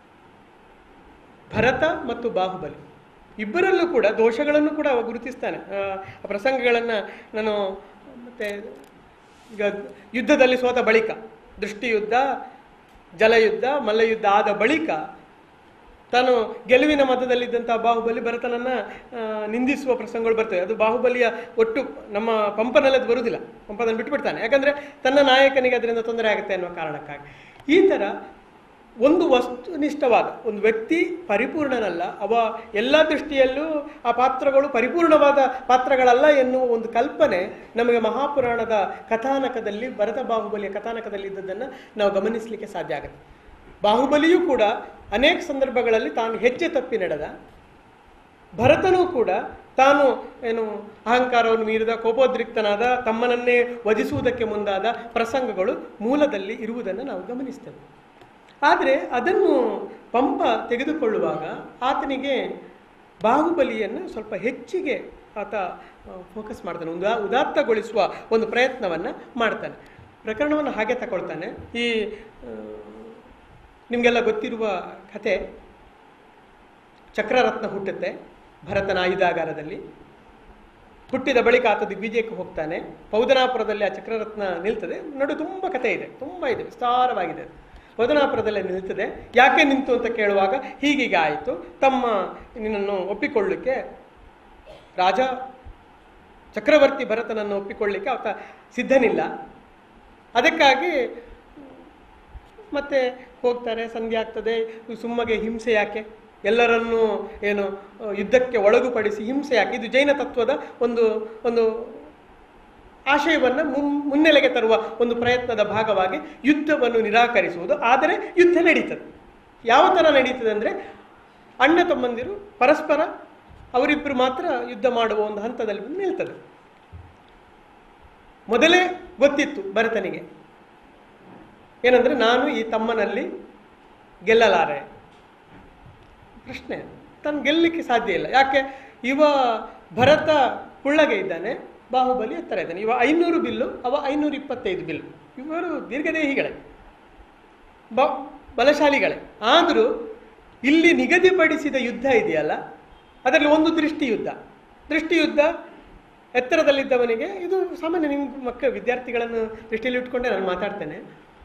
ಭರತ ಮತ್ತು ಬಾಹುಬಲಿ ಇಬ್ಬರಲ್ಲೂ ಕೂಡ ದೋಷಗಳನ್ನು ಕೂಡ ಅವ ಗುರುತಿಸ್ತಾನೆ ಆ ಆ ಪ್ರಸಂಗಗಳನ್ನು ನಾನು ಮತ್ತೆ ಈಗ ಯುದ್ಧದಲ್ಲಿ ಸೋತ ಬಳಿಕ ದೃಷ್ಟಿಯುದ್ಧ ಜಲಯುದ್ಧ ಮಲ್ಲಯುದ್ಧ ಆದ ಬಳಿಕ ತಾನು ಗೆಲುವಿನ ಮತದಲ್ಲಿದ್ದಂಥ ಬಾಹುಬಲಿ ಭರತನನ್ನ ಆ, ನಿಂದಿಸುವ ಪ್ರಸಂಗಗಳು ಬರ್ತವೆ ಅದು ಬಾಹುಬಲಿಯ ಒಟ್ಟು ನಮ್ಮ ಪಂಪನಲ್ಲಿ ಅದು ಬರುವುದಿಲ್ಲ ಪಂಪನನ್ನು ಬಿಟ್ಟುಬಿಡ್ತಾನೆ ಯಾಕಂದರೆ ತನ್ನ ನಾಯಕನಿಗೆ ಅದರಿಂದ ತೊಂದರೆ ಆಗುತ್ತೆ ಅನ್ನೋ ಕಾರಣಕ್ಕಾಗಿ ಈ ಥರ ಒಂದು ವಸ್ತುನಿಷ್ಠವಾದ ಒಂದು ವ್ಯಕ್ತಿ ಪರಿಪೂರ್ಣನಲ್ಲ ಅವ ಎಲ್ಲ ದೃಷ್ಟಿಯಲ್ಲೂ ಆ ಪಾತ್ರಗಳು ಪರಿಪೂರ್ಣವಾದ ಪಾತ್ರಗಳಲ್ಲ ಎನ್ನುವ ಒಂದು ಕಲ್ಪನೆ ನಮಗೆ ಮಹಾಪುರಾಣದ ಕಥಾನಕದಲ್ಲಿ ಭರತ ಬಾಹುಬಲಿಯ ಕಥಾನಕದಲ್ಲಿ ಇದ್ದದ್ದನ್ನು ನಾವು ಗಮನಿಸಲಿಕ್ಕೆ ಸಾಧ್ಯ ಆಗುತ್ತೆ ಬಾಹುಬಲಿಯೂ ಕೂಡ ಅನೇಕ ಸಂದರ್ಭಗಳಲ್ಲಿ ತಾನು ಹೆಜ್ಜೆ ತಪ್ಪಿ ನಡೆದ ಭರತನೂ ಕೂಡ ತಾನು ಏನು ಅಹಂಕಾರವನ್ನು ಮೀರಿದ ಕೋಪೋದ್ರಿಕ್ತನಾದ ತಮ್ಮನನ್ನೇ ವಧಿಸುವುದಕ್ಕೆ ಮುಂದಾದ ಪ್ರಸಂಗಗಳು ಮೂಲದಲ್ಲಿ ಇರುವುದನ್ನು ನಾವು ಗಮನಿಸ್ತೇವೆ ಆದರೆ ಅದನ್ನು ಪಂಪ ತೆಗೆದುಕೊಳ್ಳುವಾಗ ಆತನಿಗೆ ಬಾಹುಬಲಿಯನ್ನು ಸ್ವಲ್ಪ ಹೆಚ್ಚಿಗೆ ಆತ ಫೋಕಸ್ ಮಾಡ್ತಾನೆ ಉದಾ ಉದಾತ್ತಗೊಳಿಸುವ ಒಂದು ಪ್ರಯತ್ನವನ್ನು ಮಾಡ್ತಾನೆ ಪ್ರಕರಣವನ್ನು ಹಾಗೆ ತಗೊಳ್ತಾನೆ ಈ ಆ, ನಿಮಗೆಲ್ಲ ಗೊತ್ತಿರುವ ಕತೆ ಚಕ್ರರತ್ನ ಹುಟ್ಟುತ್ತೆ ಭರತನ ಆಯುಧಾಗಾರದಲ್ಲಿ ಹುಟ್ಟಿದ ಬಳಿಕ ಆತ ದಿಗ್ವಿಜಯಕ್ಕೆ ಹೋಗ್ತಾನೆ ಪೌದನಾಪುರದಲ್ಲಿ ಆ ಚಕ್ರರತ್ನ ನಿಲ್ತದೆ ನಡು ತುಂಬ ಕಥೆ ಇದೆ ತುಂಬ ಇದೆ ವಿಸ್ತಾರವಾಗಿದೆ ಪೌದನಾಪುರದಲ್ಲಿ ನಿಲ್ತದೆ ಯಾಕೆ ನಿಂತು ಅಂತ ಕೇಳುವಾಗ ಹೀಗೀಗೆ ಆಯಿತು ತಮ್ಮ ನಿನ್ನನ್ನು ಒಪ್ಪಿಕೊಳ್ಳಿಕ್ಕೆ ರಾಜ ಚಕ್ರವರ್ತಿ ಭರತನನ್ನು ಒಪ್ಪಿಕೊಳ್ಳಿಕ್ಕೆ ಆತ ಸಿದ್ಧನಿಲ್ಲ ಅದಕ್ಕಾಗಿ ಮತ್ತೆ ಹೋಗ್ತಾರೆ ಸಂಧ್ಯೆ ಆಗ್ತದೆ ಸುಮ್ಮಗೆ ಹಿಂಸೆ ಯಾಕೆ ಎಲ್ಲರನ್ನೂ ಏನು ಅಹ್, ಯುದ್ಧಕ್ಕೆ ಒಳಗುಪಡಿಸಿ ಹಿಂಸೆ ಯಾಕೆ ಇದು ಜೈನ ತತ್ವದ ಒಂದು ಒಂದು ಆಶಯವನ್ನು ಮುನ್ ಮುನ್ನೆಲೆಗೆ ತರುವ ಒಂದು ಪ್ರಯತ್ನದ ಭಾಗವಾಗಿ ಯುದ್ಧವನ್ನು ನಿರಾಕರಿಸುವುದು ಆದರೆ ಯುದ್ಧ ನಡೀತದೆ ಯಾವ ಥರ ನಡೀತದೆ ಅಂದರೆ ಅಣ್ಣ ತಮ್ಮಂದಿರು ಪರಸ್ಪರ ಅವರಿಬ್ಬರು ಮಾತ್ರ ಯುದ್ಧ ಮಾಡುವ ಒಂದು ಹಂತದಲ್ಲಿ ಬಂದು ನಿಲ್ತದೆ ಮೊದಲೇ ಗೊತ್ತಿತ್ತು ಭರತನಿಗೆ ಏನಂದ್ರೆ ನಾನು ಈ ತಮ್ಮನಲ್ಲಿ ಗೆಲ್ಲಲಾರೆ ಪ್ರಶ್ನೆ ತಾನು ಗೆಲ್ಲಲಿಕ್ಕೆ ಸಾಧ್ಯ ಇಲ್ಲ ಯಾಕೆ ಇವ ಭರತ ಕುಳ್ಳಗೆ ಇದ್ದಾನೆ ಬಾಹುಬಲಿ ಎತ್ತರ ಇದ್ದಾನೆ ಇವ ಐನೂರು ಬಿಲ್ಲು ಅವ ಐನೂರ ಇಪ್ಪತ್ತೈದು ಬಿಲ್ಲು ಇವರು ದೀರ್ಘದೇಹಿಗಳೇ ಬ ಬಲಶಾಲಿಗಳೇ ಆದರೂ ಇಲ್ಲಿ ನಿಗದಿಪಡಿಸಿದ ಯುದ್ಧ ಇದೆಯಲ್ಲ ಅದರಲ್ಲಿ ಒಂದು ದೃಷ್ಟಿ ಯುದ್ಧ ದೃಷ್ಟಿ ಯುದ್ಧ ಎತ್ತರದಲ್ಲಿದ್ದವನಿಗೆ ಇದು ಸಾಮಾನ್ಯ ನಿಮ್ಮ ಮಕ್ಕ ವಿದ್ಯಾರ್ಥಿಗಳನ್ನು ದೃಷ್ಟಿಯಲ್ಲಿ ಇಟ್ಕೊಂಡೆ ನಾನು ಮಾತಾಡ್ತೇನೆ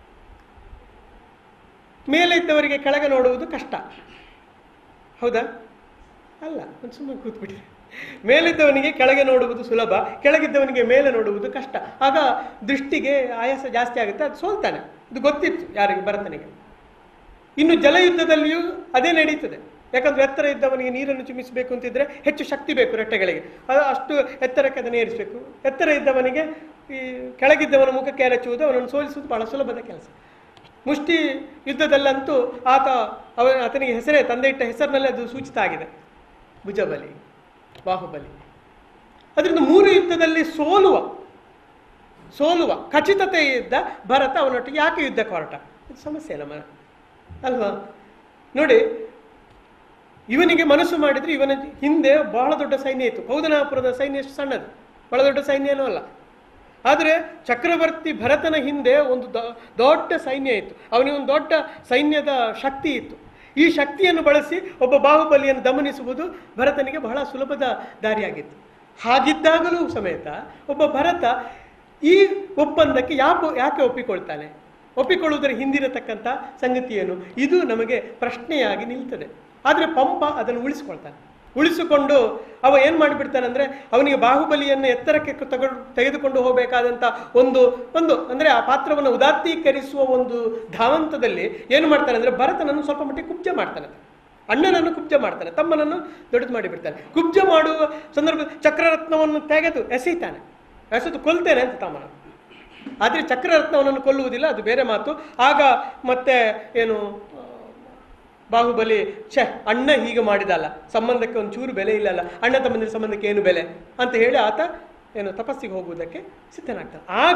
ಮೇಲೆ ಇದ್ದವರಿಗೆ ಕೆಳಗೆ ನೋಡುವುದು ಕಷ್ಟ ಹೌದಾ ಅಲ್ಲ ಒಂದು ಸುಮ್ಮನೆ ಕೂತ್ಬಿಡಿ ಮೇಲಿದ್ದವನಿಗೆ ಕೆಳಗೆ ನೋಡುವುದು ಸುಲಭ ಕೆಳಗಿದ್ದವನಿಗೆ ಮೇಲೆ ನೋಡುವುದು ಕಷ್ಟ ಆಗ ದೃಷ್ಟಿಗೆ ಆಯಾಸ ಜಾಸ್ತಿ ಆಗುತ್ತೆ ಅದು ಸೋಲ್ತಾನೆ ಇದು ಗೊತ್ತಿತ್ತು ಯಾರಿಗೆ ಭರತನಿಗೆ ಇನ್ನು ಜಲಯುದ್ಧದಲ್ಲಿಯೂ ಅದೇ ನಡೀತದೆ ಯಾಕಂದ್ರೆ ಎತ್ತರ ಇದ್ದವನಿಗೆ ನೀರನ್ನು ಚಿಮ್ಮಿಸಬೇಕು ಅಂತಿದ್ರೆ ಹೆಚ್ಚು ಶಕ್ತಿ ಬೇಕು ರೆಟ್ಟೆಗಳಿಗೆ ಅದು ಅಷ್ಟು ಎತ್ತರಕ್ಕೆ ಅದನ್ನು ಏರಿಸಬೇಕು ಎತ್ತರ ಇದ್ದವನಿಗೆ ಈ ಕೆಳಗಿದ್ದವನ ಮುಖಕ್ಕೆ ಎರಚುವುದು ಅವನನ್ನು ಸೋಲಿಸುವುದು ಬಹಳ ಸುಲಭದ ಕೆಲಸ ಮುಷ್ಟಿ ಯುದ್ಧದಲ್ಲಂತೂ ಆತ ಅವ ಆತನಿಗೆ ಹೆಸರೇ ತಂದೆ ಇಟ್ಟ ಹೆಸರಿನಲ್ಲಿ ಅದು ಸೂಚಿತ ಆಗಿದೆ ಭುಜಬಲಿ ಬಾಹುಬಲಿ ಅದರಿಂದ ಮೂರು ಯುದ್ಧದಲ್ಲಿ ಸೋಲುವ ಸೋಲುವ ಖಚಿತತೆ ಇದ್ದ ಭರತ ಅವನೊಟ್ಟಿಗೆ ಯಾಕೆ ಯುದ್ಧಕ್ಕೆ ಹೊರಟ ಇದು ಸಮಸ್ಯೆ ನಮ್ಮ ಅಲ್ವಾ ನೋಡಿ ಇವನಿಗೆ ಮನಸ್ಸು ಮಾಡಿದ್ರೆ ಇವನ ಹಿಂದೆ ಬಹಳ ದೊಡ್ಡ ಸೈನ್ಯ ಇತ್ತು ಕೌದನಾಪುರದ ಸೈನ್ಯ ಎಷ್ಟು ಸಣ್ಣದು ಬಹಳ ದೊಡ್ಡ ಸೈನ್ಯ ಏನೂ ಅಲ್ಲ ಆದರೆ ಚಕ್ರವರ್ತಿ ಭರತನ ಹಿಂದೆ ಒಂದು ದೊ- ದೊಡ್ಡ ಸೈನ್ಯ ಇತ್ತು ಅವನಿಗೆ ಒಂದು ದೊಡ್ಡ ಸೈನ್ಯದ ಶಕ್ತಿ ಇತ್ತು ಈ ಶಕ್ತಿಯನ್ನು ಬಳಸಿ ಒಬ್ಬ ಬಾಹುಬಲಿಯನ್ನು ದಮನಿಸುವುದು ಭರತನಿಗೆ ಬಹಳ ಸುಲಭದ ದಾರಿಯಾಗಿತ್ತು ಹಾಗಿದ್ದಾಗಲೂ ಸಮೇತ ಒಬ್ಬ ಭರತ ಈ ಒಪ್ಪಂದಕ್ಕೆ ಯಾಕೆ ಯಾಕೆ ಒಪ್ಪಿಕೊಳ್ತಾನೆ ಒಪ್ಪಿಕೊಳ್ಳುವುದರ ಹಿಂದಿರತಕ್ಕಂಥ ಸಂಗತಿ ಏನು ಇದು ನಮಗೆ ಪ್ರಶ್ನೆಯಾಗಿ ನಿಲ್ತದೆ ಆದರೆ ಪಂಪ ಅದನ್ನು ಉಳಿಸಿಕೊಳ್ತಾನೆ ಉಳಿಸಿಕೊಂಡು ಅವ ಏನು ಮಾಡಿಬಿಡ್ತಾನೆ ಅಂದರೆ ಅವನಿಗೆ ಬಾಹುಬಲಿಯನ್ನು ಎತ್ತರಕ್ಕೆ ತಗೊಂಡು ತೆಗೆದುಕೊಂಡು ಹೋಗಬೇಕಾದಂಥ ಒಂದು ಒಂದು ಅಂದರೆ ಆ ಪಾತ್ರವನ್ನು ಉದಾತ್ತೀಕರಿಸುವ ಒಂದು ಧಾವಂತದಲ್ಲಿ ಏನು ಮಾಡ್ತಾನೆ ಅಂದರೆ ಭರತನನ್ನು ಸ್ವಲ್ಪ ಮಟ್ಟಿಗೆ ಕುಬ್ಜ ಮಾಡ್ತಾನೆ ಅಣ್ಣನನ್ನು ಕುಬ್ಜ ಮಾಡ್ತಾನೆ ತಮ್ಮನನ್ನು ದೊಡ್ಡದು ಮಾಡಿಬಿಡ್ತಾನೆ ಕುಬ್ಜ ಮಾಡುವ ಸಂದರ್ಭ ಚಕ್ರರತ್ನವನ್ನು ತೆಗೆದು ಎಸೆಯ್ತಾನೆ ಎಸೆದು ಕೊಲ್ತೇನೆ ಅಂತ ತಮ್ಮನ ಆದರೆ ಚಕ್ರರತ್ನವನ್ನು ಕೊಲ್ಲುವುದಿಲ್ಲ ಅದು ಬೇರೆ ಮಾತು ಆಗ ಮತ್ತೆ ಏನು ಆ, ಬಾಹುಬಲಿ ಛೆ ಅಣ್ಣ ಹೀಗೆ ಮಾಡಿದಲ್ಲ ಸಂಬಂಧಕ್ಕೆ ಒಂದು ಚೂರು ಬೆಲೆ ಇಲ್ಲಲ್ಲ ಅಣ್ಣ ತಮ್ಮಂದಿರ ಸಂಬಂಧಕ್ಕೆ ಏನು ಬೆಲೆ ಅಂತ ಹೇಳಿ ಆತ ಏನು ತಪಸ್ಸಿಗೆ ಹೋಗುವುದಕ್ಕೆ ಸಿದ್ಧನಾಗ್ತಾನೆ ಆಗ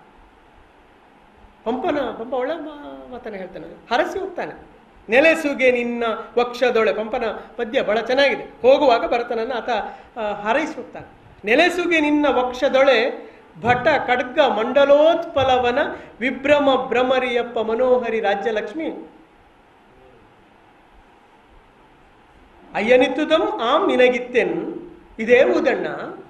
ಪಂಪನ ಪಂಪ ಒಳ್ಳೆ ಮಾ- ಮಾತನ್ನ ಹೇಳ್ತಾನೆ ಹರಸಿ ಹೋಗ್ತಾನೆ ನೆಲೆಸುಗೆ ನಿನ್ನ ವಕ್ಷದೊಳೆ ಪಂಪನ ಪದ್ಯ ಬಹಳ ಚೆನ್ನಾಗಿದೆ ಹೋಗುವಾಗ ಭರತನನ್ನು ಆತ ಆ, ಹಾರೈಸಿ ಹೋಗ್ತಾನೆ ನೆಲೆಸುಗೆ ನಿನ್ನ ವಕ್ಷದೊಳೆ ಭಟ ಖಡ್ಗ ಮಂಡಲೋತ್ಪಲವನ ವಿಭ್ರಮ ಭ್ರಮರಿಯಪ್ಪ ಮನೋಹರಿ ರಾಜ್ಯಲಕ್ಷ್ಮಿ ಅಯ್ಯನಿತ್ತುದಂ ಆಂ ನಿನಗಿತ್ತೆನ್ ಇದೇ ಊದಣ್ಣ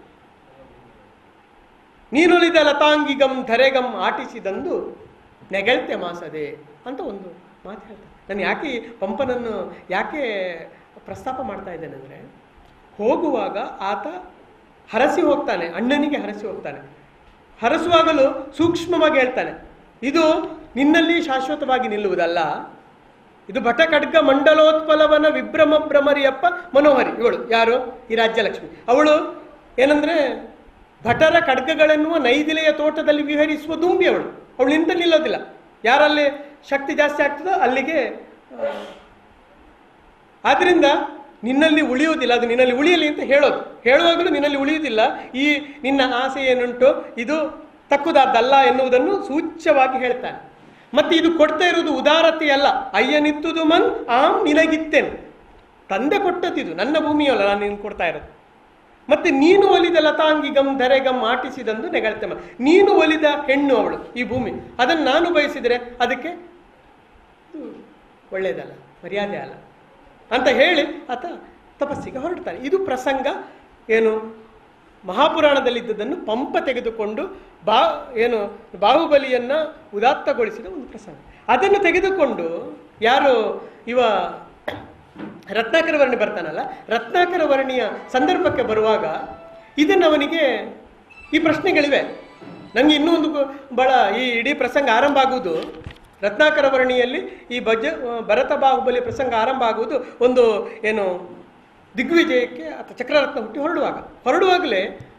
ನೀನೊಲಿದ ಲತಾಂಗಿಗಂ ಧರೆಗಂ ಆಟಿಸಿದಂದು ನೆಗಳ್ತೆ ಮಾಸದೆ ಅಂತ ಒಂದು ಮಾತು ಹೇಳ್ತಾರೆ ನಾನು ಯಾಕೆ ಈ ಪಂಪನನ್ನು ಯಾಕೆ ಪ್ರಸ್ತಾಪ ಮಾಡ್ತಾ ಇದ್ದೇನೆ ಅಂದರೆ ಹೋಗುವಾಗ ಆತ ಹರಸಿ ಹೋಗ್ತಾನೆ ಅಣ್ಣನಿಗೆ ಹರಸಿ ಹೋಗ್ತಾನೆ ಹರಸುವಾಗಲೂ ಸೂಕ್ಷ್ಮವಾಗಿ ಹೇಳ್ತಾನೆ ಇದು ನಿನ್ನಲ್ಲಿ ಶಾಶ್ವತವಾಗಿ ನಿಲ್ಲುವುದಲ್ಲ ಇದು ಭಟ ಖಡ್ಗ ಮಂಡಲೋತ್ಪಲವನ ವಿಭ್ರಮ ಭ್ರಮರಿಯಪ್ಪ ಮನೋಹರಿ ಇವಳು ಯಾರು ಈ ರಾಜ್ಯಲಕ್ಷ್ಮಿ ಅವಳು ಏನಂದ್ರೆ ಭಟರ ಖಡ್ಗಗಳೆನ್ನುವ ನೈದಿಲೆಯ ತೋಟದಲ್ಲಿ ವಿಹರಿಸುವ ದುಂಬಿ ಅವಳು ಅವಳು ನಿಂತ ನಿಲ್ಲೋದಿಲ್ಲ ಯಾರಲ್ಲಿ ಶಕ್ತಿ ಜಾಸ್ತಿ ಆಗ್ತದೋ ಅಲ್ಲಿಗೆ ಆ, ಆದ್ರಿಂದ ನಿನ್ನಲ್ಲಿ ಉಳಿಯುವುದಿಲ್ಲ ಅದು ನಿನ್ನಲ್ಲಿ ಉಳಿಯಲಿ ಅಂತ ಹೇಳೋದು ಹೇಳುವಾಗಲೂ ನಿನ್ನಲ್ಲಿ ಉಳಿಯುವುದಿಲ್ಲ ಈ ನಿನ್ನ ಆಸೆ ಏನುಂಟು ಇದು ತಕ್ಕುದಾದ್ದಲ್ಲ ಎನ್ನುವುದನ್ನು ಸೂಚ್ಯವಾಗಿ ಹೇಳ್ತಾನೆ ಮತ್ತೆ ಇದು ಕೊಡ್ತಾ ಇರುವುದು ಉದಾರತೆ ಅಲ್ಲ ಅಯ್ಯನಿತ್ತುದು ಮನ್ ಆಮ್ ನಿನಗಿತ್ತೇನು ತಂದೆ ಕೊಟ್ಟದ್ದಿದು ನನ್ನ ಭೂಮಿಯಲ್ಲ ನಾನು ನಿನ್ಗೆ ಕೊಡ್ತಾ ಇರೋದು ಮತ್ತೆ ನೀನು ಒಲಿದ ಲತಾಂಗಿಗಂ ಧರೆಗಂ ಆಟಿಸಿದಂದು ನೆಗಳ್ತೆ ಮ- ನೀನು ಒಲಿದ ಹೆಣ್ಣು ಅವಳು ಈ ಭೂಮಿ ಅದನ್ನು ನಾನು ಬಯಸಿದರೆ ಅದಕ್ಕೆ ಇದು ಒಳ್ಳೆಯದಲ್ಲ ಮರ್ಯಾದೆ ಅಲ್ಲ ಅಂತ ಹೇಳಿ ಆತ ತಪಸ್ಸಿಗೆ ಹೊರಡ್ತಾನೆ ಇದು ಪ್ರಸಂಗ ಏನು ಮಹಾಪುರಾಣದಲ್ಲಿದ್ದದನ್ನು ಪಂಪ ತೆಗೆದುಕೊಂಡು ಬಾ ಏನು ಬಾಹುಬಲಿಯನ್ನ ಉದಾತ್ತಗೊಳಿಸಿದ ಒಂದು ಪ್ರಸಂಗ ಅದನ್ನು ತೆಗೆದುಕೊಂಡು ಯಾರು ಇವ ರತ್ನಾಕರ ವರ್ಣಿ ಬರ್ತಾನಲ್ಲ ರತ್ನಾಕರ ವರ್ಣಿಯ ಸಂದರ್ಭಕ್ಕೆ ಬರುವಾಗ ಇದನ್ನು ಅವನಿಗೆ ಈ ಪ್ರಶ್ನೆಗಳಿವೆ ನನಗೆ ಇನ್ನೂ ಒಂದು ಗೊ- ಬಹಳ ಈ ಇಡೀ ಪ್ರಸಂಗ ಆರಂಭ ಆಗುವುದು ರತ್ನಾಕರ ವರ್ಣಿಯಲ್ಲಿ ಈ ಭಜ ಭರತ ಬಾಹುಬಲಿ ಪ್ರಸಂಗ ಆರಂಭ ಆಗುವುದು ಒಂದು ಏನು ದಿಗ್ವಿಜಯಕ್ಕೆ ಅಥವಾ ಚಕ್ರರತ್ನ ಹುಟ್ಟಿ ಹೊರಡುವಾಗ ಹೊರಡುವಾಗಲೇ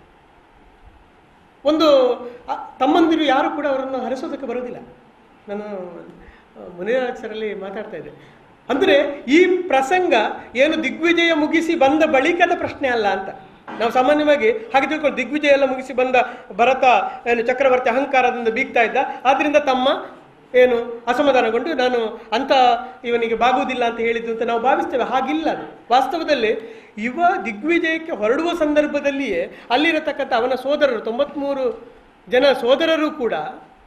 ಒಂದು ಆ, ತಮ್ಮಂದಿರು ಯಾರು ಕೂಡ ಅವರನ್ನು ಹರಿಸೋದಕ್ಕೆ ಬರೋದಿಲ್ಲ ನಾನು ಆ, ಮುನಿರಾಜರಲ್ಲಿ ಮಾತಾಡ್ತಾ ಇದ್ದೆ ಅಂದರೆ ಈ ಪ್ರಸಂಗ ಏನು ದಿಗ್ವಿಜಯ ಮುಗಿಸಿ ಬಂದ ಬಳಿಕದ ಪ್ರಶ್ನೆ ಅಲ್ಲ ಅಂತ ನಾವು ಸಾಮಾನ್ಯವಾಗಿ ಹಾಗೆ ತಿಳ್ಕೊಂಡು ದಿಗ್ವಿಜಯ ಎಲ್ಲ ಮುಗಿಸಿ ಬಂದ ಭರತ ಏನು ಚಕ್ರವರ್ತಿ ಅಹಂಕಾರದಿಂದ ಬೀಗ್ತಾ ಇದ್ದ ಆದ್ರಿಂದ ತಮ್ಮ ಏನು ಅಸಮಾಧಾನಗೊಂಡು ನಾನು ಅಂತ ಇವನಿಗೆ ಬಾಗುವುದಿಲ್ಲ ಅಂತ ಹೇಳಿದ್ದು ಅಂತ ನಾವು ಭಾವಿಸ್ತೇವೆ ಹಾಗಿಲ್ಲ ಅದು ವಾಸ್ತವದಲ್ಲಿ ಇವ ದಿಗ್ವಿಜಯಕ್ಕೆ ಹೊರಡುವ ಸಂದರ್ಭದಲ್ಲಿಯೇ ಅಲ್ಲಿರತಕ್ಕಂಥ ಅವನ ಸೋದರರು ತೊಂಬತ್ಮೂರು ಜನ ಸೋದರರು ಕೂಡ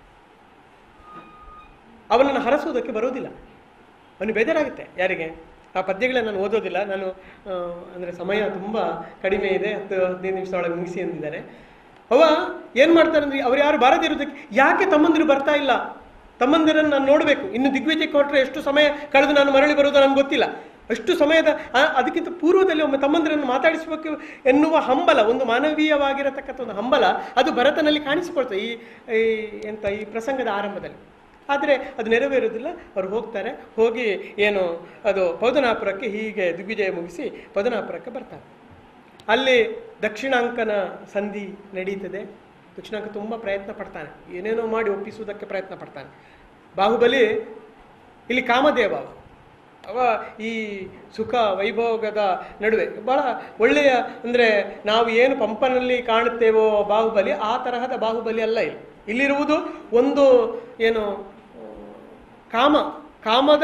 ಅವನನ್ನು ಹರಸುವುದಕ್ಕೆ ಬರುವುದಿಲ್ಲ ಅವನು ಬೇಜಾರಾಗುತ್ತೆ ಯಾರಿಗೆ ಆ ಪದ್ಯಗಳನ್ನ ನಾನು ಓದೋದಿಲ್ಲ ನಾನು ಆ, ಅಂದ್ರೆ ಸಮಯ ತುಂಬ ಕಡಿಮೆ ಇದೆ ಹತ್ತು ಹದಿನೈದು ನಿಮಿಷ ಒಳಗೆ ಮುಗಿಸಿ ಅಂದಿದ್ದಾರೆ ಅವ ಏನು ಮಾಡ್ತಾರೆ ಅಂದ್ರೆ ಅವ್ರು ಯಾರು ಬಾರದಿರೋದಕ್ಕೆ ಯಾಕೆ ತಮ್ಮಂದಿರು ಬರ್ತಾ ಇಲ್ಲ ತಮ್ಮಂದಿರನ್ನು ನಾನು ನೋಡಬೇಕು ಇನ್ನು ದಿಗ್ವಿಜಯಕ್ಕೆ ಹೊರಟ್ರೆ ಎಷ್ಟು ಸಮಯ ಕಳೆದು ನಾನು ಮರಳಿ ಬರೋದು ನನಗೆ ಗೊತ್ತಿಲ್ಲ ಅಷ್ಟು ಸಮಯದ ಆ- ಅದಕ್ಕಿಂತ ಪೂರ್ವದಲ್ಲಿ ಒಮ್ಮೆ ತಮ್ಮಂದಿರನ್ನು ಮಾತಾಡಿಸಬೇಕು ಎನ್ನುವ ಹಂಬಲ ಒಂದು ಮಾನವೀಯವಾಗಿರತಕ್ಕಂಥ ಒಂದು ಹಂಬಲ ಅದು ಭರತನಲ್ಲಿ ಕಾಣಿಸಿಕೊಳ್ತದೆ ಈ ಈ ಎಂತ ಈ ಪ್ರಸಂಗದ ಆರಂಭದಲ್ಲಿ ಆದರೆ ಅದು ನೆರವೇರುವುದಿಲ್ಲ ಅವರು ಹೋಗ್ತಾರೆ ಹೋಗಿ ಏನು ಅದು ಪೌದನಾಪುರಕ್ಕೆ ಹೀಗೆ ದಿಗ್ವಿಜಯ ಮುಗಿಸಿ ಪೌದನಾಪುರಕ್ಕೆ ಬರ್ತಾರೆ ಅಲ್ಲಿ ದಕ್ಷಿಣಾಂಕನ ಸಂಧಿ ನಡೀತದೆ ದಕ್ಷಿಣಾಂಕ ತುಂಬ ಪ್ರಯತ್ನ ಪಡ್ತಾನೆ ಏನೇನೋ ಮಾಡಿ ಒಪ್ಪಿಸುವುದಕ್ಕೆ ಪ್ರಯತ್ನ ಪಡ್ತಾನೆ ಬಾಹುಬಲಿ ಇಲ್ಲಿ ಕಾಮದೇವ ಅವ. ಅವ ಈ ಸುಖ ವೈಭೋಗದ ನಡುವೆ ಬಹಳ ಒಳ್ಳೆಯ ಅಂದರೆ ನಾವು ಏನು ಪಂಪನಲ್ಲಿ ಕಾಣುತ್ತೇವೋ ಬಾಹುಬಲಿ ಆ ತರಹದ ಬಾಹುಬಲಿ ಅಲ್ಲ ಇಲ್ಲಿ ಇಲ್ಲಿರುವುದು ಒಂದು ಏನು ಆ, ಕಾಮ ಕಾಮದ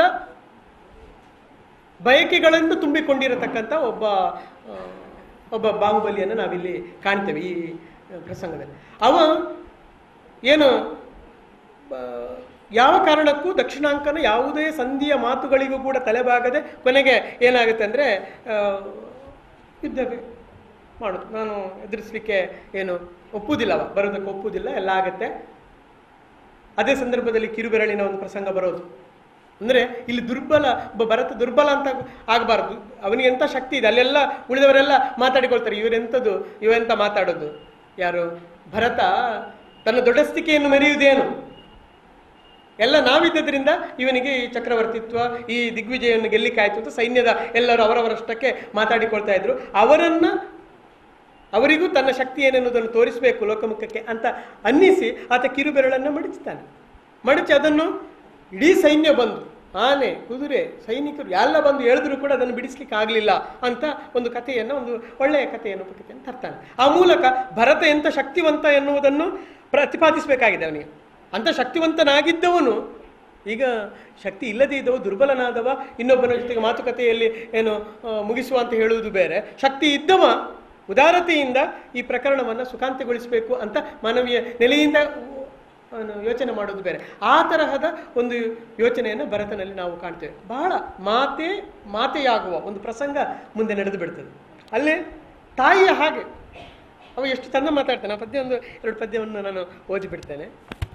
ಬಯಕೆಗಳನ್ನು ತುಂಬಿಕೊಂಡಿರತಕ್ಕಂಥ ಒಬ್ಬ ಆ, ಒಬ್ಬ ಬಾಹುಬಲಿಯನ್ನು ನಾವಿಲ್ಲಿ ಕಾಣ್ತೇವೆ ಈ ಪ್ರಸಂಗದಲ್ಲಿ ಅವ ಏನು ಆ, ಯಾವ ಕಾರಣಕ್ಕೂ ದಕ್ಷಿಣಾಂಕನ ಯಾವುದೇ ಸಂಧಿಯ ಮಾತುಗಳಿಗೂ ಕೂಡ ತಲೆಬಾಗದೆ ಕೊನೆಗೆ ಏನಾಗುತ್ತೆ ಅಂದರೆ ಯುದ್ಧವೇ ಮಾಡೋದು ನಾನು ಎದುರಿಸಲಿಕ್ಕೆ ಏನು ಒಪ್ಪುವುದಿಲ್ಲವ ಬರೋದಕ್ಕೆ ಒಪ್ಪುವುದಿಲ್ಲ ಎಲ್ಲ ಆಗತ್ತೆ ಅದೇ ಸಂದರ್ಭದಲ್ಲಿ ಕಿರುಬೆರಳಿನ ಒಂದು ಪ್ರಸಂಗ ಬರೋದು ಅಂದರೆ ಇಲ್ಲಿ ದುರ್ಬಲ ಒಬ್ಬ ಭರತ ದುರ್ಬಲ ಅಂತ ಆಗಬಾರ್ದು ಅವನಿಗೆ ಎಂಥ ಶಕ್ತಿ ಇದೆ ಅಲ್ಲೆಲ್ಲ ಉಳಿದವರೆಲ್ಲ ಮಾತಾಡಿಕೊಳ್ತಾರೆ ಇವರೆಂಥದ್ದು ಇವೆಂತ ಮಾತಾಡೋದು ಯಾರು ಭರತ ತನ್ನ ದೊಡ್ಡಸ್ತಿಕೆಯನ್ನು ಮೆರೆಯುವುದೇನು ಎಲ್ಲ ನಾವಿದ್ದರಿಂದ ಇವನಿಗೆ ಈ ಚಕ್ರವರ್ತಿತ್ವ ಈ ದಿಗ್ವಿಜಯವನ್ನು ಗೆಲ್ಲಿಕ್ಕಾಯ್ತು ಅಂತ ಸೈನ್ಯದ ಎಲ್ಲರೂ ಅವರವರಷ್ಟಕ್ಕೆ ಮಾತಾಡಿಕೊಳ್ತಾ ಇದ್ರು ಅವರನ್ನ ಅವರಿಗೂ ತನ್ನ ಶಕ್ತಿ ಏನೆನ್ನುವುದನ್ನು ತೋರಿಸಬೇಕು ಲೋಕಮುಖಕ್ಕೆ ಅಂತ ಅನ್ನಿಸಿ ಆತ ಕಿರುಬೆರಳನ್ನು ಮಡಚ್ತಾನೆ ಮಡಚಿ ಅದನ್ನು ಇಡೀ ಸೈನ್ಯ ಬಂದು ಆನೆ ಕುದುರೆ ಸೈನಿಕರು ಎಲ್ಲ ಬಂದು ಹೇಳಿದ್ರು ಕೂಡ ಅದನ್ನು ಬಿಡಿಸ್ಲಿಕ್ಕೆ ಆಗಲಿಲ್ಲ ಅಂತ ಒಂದು ಕಥೆಯನ್ನು ಒಂದು ಒಳ್ಳೆಯ ಕಥೆಯನ್ನು ಕಥೆಯನ್ನು ತರ್ತಾನೆ ಆ ಮೂಲಕ ಭರತ ಎಂಥ ಶಕ್ತಿವಂತ ಎನ್ನುವುದನ್ನು ಪ್ರತಿಪಾದಿಸಬೇಕಾಗಿದೆ ಅವನಿಗೆ ಅಂಥ ಶಕ್ತಿವಂತನಾಗಿದ್ದವನು ಈಗ ಶಕ್ತಿ ಇಲ್ಲದೇ ಇದ್ದವ ದುರ್ಬಲನಾದವ ಇನ್ನೊಬ್ಬನ ಜೊತೆಗೆ ಮಾತುಕತೆಯಲ್ಲಿ ಏನು ಆ, ಮುಗಿಸುವ ಅಂತ ಹೇಳುವುದು ಬೇರೆ ಶಕ್ತಿ ಇದ್ದವ ಉದಾರತೆಯಿಂದ ಈ ಪ್ರಕರಣವನ್ನು ಸುಖಾಂತ್ಯಗೊಳಿಸಬೇಕು ಅಂತ ಮಾನವೀಯ ನೆಲೆಯಿಂದ ಅವನು ಯೋಚನೆ ಮಾಡೋದು ಬೇರೆ ಆ ತರಹದ ಒಂದು ಯೋಚನೆಯನ್ನು ಭರತನಲ್ಲಿ ನಾವು ಕಾಣ್ತೇವೆ ಬಹಳ ಮಾತೆ ಮಾತೆಯಾಗುವ ಒಂದು ಪ್ರಸಂಗ ಮುಂದೆ ನಡೆದು ಬಿಡ್ತದೆ ಅಲ್ಲಿ ತಾಯಿಯ ಹಾಗೆ ಅವ ಎಷ್ಟು ಚಂದ ಮಾತಾಡ್ತಾನೆ ಆ ಪದ್ಯ ಒಂದು ಎರಡು ಪದ್ಯವನ್ನು ನಾನು ಓದಿ ಬಿಡ್ತೇನೆ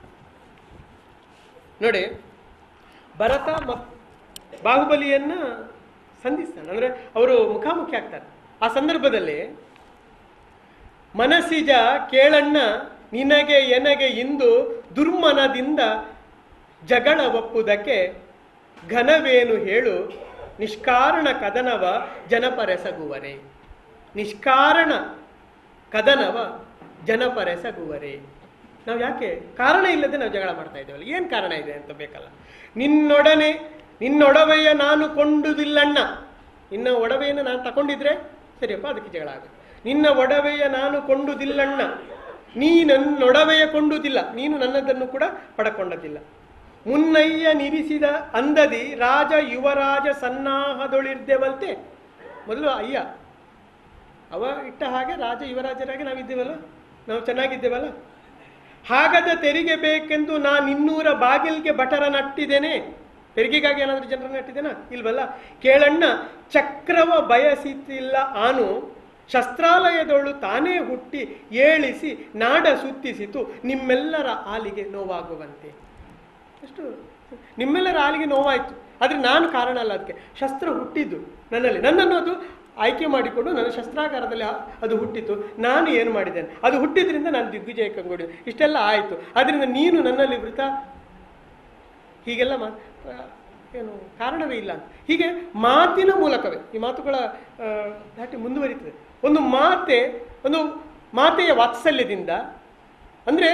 ನೋಡಿ ಭರತ ಮತ್ತು ಬಾಹುಬಲಿಯನ್ನ ಸಂಧಿಸ್ತಾನೆ ಅಂದ್ರೆ ಅವರು ಮುಖಾಮುಖಿ ಆಗ್ತಾರೆ ಆ ಸಂದರ್ಭದಲ್ಲಿ ಮನಸ್ಸಿಜ ಕೇಳಣ್ಣ ನಿನಗೆ ಎನಗೆ ಇಂದು ದುರ್ಮನದಿಂದ ಜಗಳ ಒಪ್ಪುವುದಕ್ಕೆ ಘನವೇನು ಹೇಳು ನಿಷ್ಕಾರಣ ಕದನವ ಜನಪರೆಸಗುವರೆ ನಿಷ್ಕಾರಣ ಕದನವ ಜನಪರೆಸಗುವರೆ ನಾವು ಯಾಕೆ ಕಾರಣ ಇಲ್ಲದೆ ನಾವು ಜಗಳ ಮಾಡ್ತಾ ಇದ್ದೇವಲ್ಲ ಏನು ಕಾರಣ ಇದೆ ಅಂತ ಬೇಕಲ್ಲ ನಿನ್ನೊಡನೆ ನಿನ್ನೊಡವೆಯ ನಾನು ಕೊಂಡುದಿಲ್ಲಣ್ಣ ನಿನ್ನ ಒಡವೆಯನ್ನು ನಾನು ತಗೊಂಡಿದ್ರೆ ಸರಿಯಪ್ಪ ಅದಕ್ಕೆ ಜಗಳ ಆಗುತ್ತೆ ನಿನ್ನ ಒಡವೆಯ ನಾನು ಕೊಂಡುದಿಲ್ಲಣ್ಣ ನೀ ನನ್ನೊಡವೆಯ ಕೊಂಡುದಿಲ್ಲ ನೀನು ನನ್ನದನ್ನು ಕೂಡ ಪಡಕೊಂಡದಿಲ್ಲ ಮುನ್ನಯ್ಯ ನಿರಿಸಿದ ಅಂದದಿ ರಾಜ ಯುವರಾಜ ಸನ್ನಾಹದೊಳಿರ್ದೆವಲ್ತೆ ಮೊದಲು ಅಯ್ಯ ಅವ ಇಟ್ಟ ಹಾಗೆ ರಾಜ ಯುವರಾಜರಾಗಿ ನಾವಿದ್ದೇವಲ್ಲ ನಾವು ಚೆನ್ನಾಗಿದ್ದೇವಲ್ಲ ಹಾಗದ ತೆರಿಗೆ ಬೇಕೆಂದು ನಾನು ಇನ್ನೂರ ಬಾಗಿಲ್ಗೆ ಬಟರ ನಟ್ಟಿದ್ದೇನೆ ತೆರಿಗೆಗಾಗಿ ಏನಾದರೂ ಜನರನ್ನ ನಟ್ಟಿದ್ದೇನಾ ಇಲ್ವಲ್ಲ ಕೇಳಣ್ಣ ಚಕ್ರವ ಬಯಸಿತಿಲ್ಲ ಆನು ಶಸ್ತ್ರಾಲಯದವಳು ತಾನೇ ಹುಟ್ಟಿ ಏಳಿಸಿ ನಾಡ ಸುತ್ತಿಸಿತು ನಿಮ್ಮೆಲ್ಲರ ಆಲಿಗೆ ನೋವಾಗುವಂತೆ ಎಷ್ಟು ನಿಮ್ಮೆಲ್ಲರ ಆಲಿಗೆ ನೋವಾಯಿತು ಆದರೆ ನಾನು ಕಾರಣ ಅಲ್ಲ ಅದಕ್ಕೆ ಶಸ್ತ್ರ ಹುಟ್ಟಿದ್ದು ನನ್ನಲ್ಲಿ ನನ್ನನ್ನು ಅದು ಆಯ್ಕೆ ಮಾಡಿಕೊಂಡು ನನ್ನ ಶಸ್ತ್ರಾಗಾರದಲ್ಲಿ ಆ- ಅದು ಹುಟ್ಟಿತು ನಾನು ಏನು ಮಾಡಿದ್ದೇನೆ ಅದು ಹುಟ್ಟಿದ್ರಿಂದ ನಾನು ದಿಗ್ವಿಜಯ ಕಂಗೊಡಿ ಇಷ್ಟೆಲ್ಲ ಆಯಿತು ಅದರಿಂದ ನೀನು ನನ್ನಲ್ಲಿ ವೃತ ಹೀಗೆಲ್ಲ ಮಾ ಆ, ಏನು ಕಾರಣವೇ ಇಲ್ಲ ಅಂತ ಹೀಗೆ ಮಾತಿನ ಮೂಲಕವೇ ಈ ಮಾತುಗಳ ಆ, ದಾಟಿ ಮುಂದುವರಿತದೆ ಒಂದು ಮಾತೆ ಒಂದು ಮಾತೆಯ ವಾತ್ಸಲ್ಯದಿಂದ ಅಂದರೆ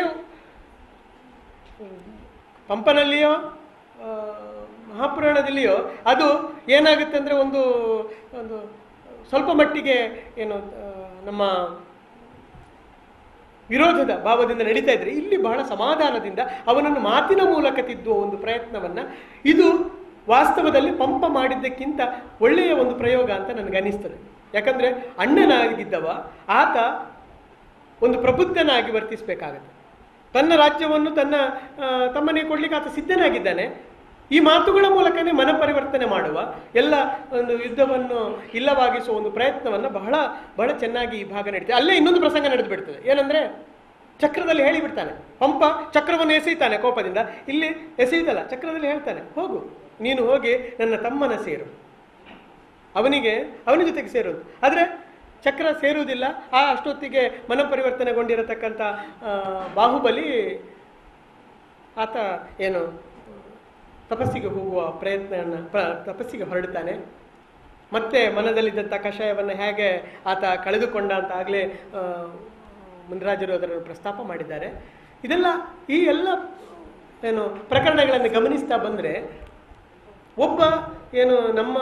ಪಂಪನಲ್ಲಿಯೋ ಆ, ಮಹಾಪುರಾಣದಲ್ಲಿಯೋ ಅದು ಏನಾಗುತ್ತೆ ಅಂದರೆ ಒಂದು ಒಂದು ಸ್ವಲ್ಪ ಮಟ್ಟಿಗೆ ಏನು ಆ, ನಮ್ಮ ವಿರೋಧದ ಭಾವದಿಂದ ನಡೀತಾ ಇದ್ರೆ ಇಲ್ಲಿ ಬಹಳ ಸಮಾಧಾನದಿಂದ ಅವನನ್ನು ಮಾತಿನ ಮೂಲಕ ತಿದ್ದುವ ಒಂದು ಪ್ರಯತ್ನವನ್ನ ಇದು ವಾಸ್ತವದಲ್ಲಿ ಪಂಪ ಮಾಡಿದ್ದಕ್ಕಿಂತ ಒಳ್ಳೆಯ ಒಂದು ಪ್ರಯೋಗ ಅಂತ ನನಗೆ ಅನಿಸ್ತದೆ ಯಾಕಂದ್ರೆ ಅಣ್ಣನಾಗಿದ್ದವ ಆತ ಒಂದು ಪ್ರಬುದ್ಧನಾಗಿ ವರ್ತಿಸಬೇಕಾಗತ್ತೆ ತನ್ನ ರಾಜ್ಯವನ್ನು ತನ್ನ ಆ, ತಮ್ಮನಿಗೆ ಕೊಡ್ಲಿಕ್ಕೆ ಆತ ಸಿದ್ಧನಾಗಿದ್ದಾನೆ ಈ ಮಾತುಗಳ ಮೂಲಕನೇ ಮನ ಪರಿವರ್ತನೆ ಮಾಡುವ ಎಲ್ಲ ಒಂದು ಯುದ್ಧವನ್ನು ಇಲ್ಲವಾಗಿಸುವ ಒಂದು ಪ್ರಯತ್ನವನ್ನು ಬಹಳ ಬಹಳ ಚೆನ್ನಾಗಿ ಈ ಭಾಗ ನಡೀತದೆ ಅಲ್ಲೇ ಇನ್ನೊಂದು ಪ್ರಸಂಗ ನಡೆದು ಬಿಡ್ತದೆ ಏನಂದ್ರೆ ಚಕ್ರದಲ್ಲಿ ಹೇಳಿಬಿಡ್ತಾನೆ ಪಂಪ ಚಕ್ರವನ್ನು ಎಸೆಯುತ್ತಾನೆ ಕೋಪದಿಂದ ಇಲ್ಲಿ ಎಸೆಯುತ್ತಲ್ಲ ಚಕ್ರದಲ್ಲಿ ಹೇಳ್ತಾನೆ ಹೋಗು ನೀನು ಹೋಗಿ ನನ್ನ ತಮ್ಮನ ಸೇರು ಅವನಿಗೆ ಅವನ ಜೊತೆಗೆ ಸೇರೋದು ಆದರೆ ಚಕ್ರ ಸೇರುವುದಿಲ್ಲ ಆ ಅಷ್ಟೊತ್ತಿಗೆ ಮನ ಪರಿವರ್ತನೆಗೊಂಡಿರತಕ್ಕಂಥ ಆ, ಬಾಹುಬಲಿ ಆತ ಏನು ತಪಸ್ಸಿಗೆ ಹೋಗುವ ಪ್ರಯತ್ನ ತಪಸ್ಸಿಗೆ ಹೊರಡ್ತಾನೆ ಮತ್ತೆ ಮನದಲ್ಲಿದ್ದಂಥ ಕಷಾಯವನ್ನು ಹೇಗೆ ಆತ ಕಳೆದುಕೊಂಡ ಅಂತ ಆಗಲೇ ಮುನಿರಾಜರು ಅದನ್ನು ಪ್ರಸ್ತಾಪ ಮಾಡಿದ್ದಾರೆ ಇದೆಲ್ಲ ಈ ಎಲ್ಲ ಏನು ಪ್ರಕರಣಗಳನ್ನು ಗಮನಿಸ್ತಾ ಬಂದರೆ ಒಬ್ಬ ಏನು ನಮ್ಮ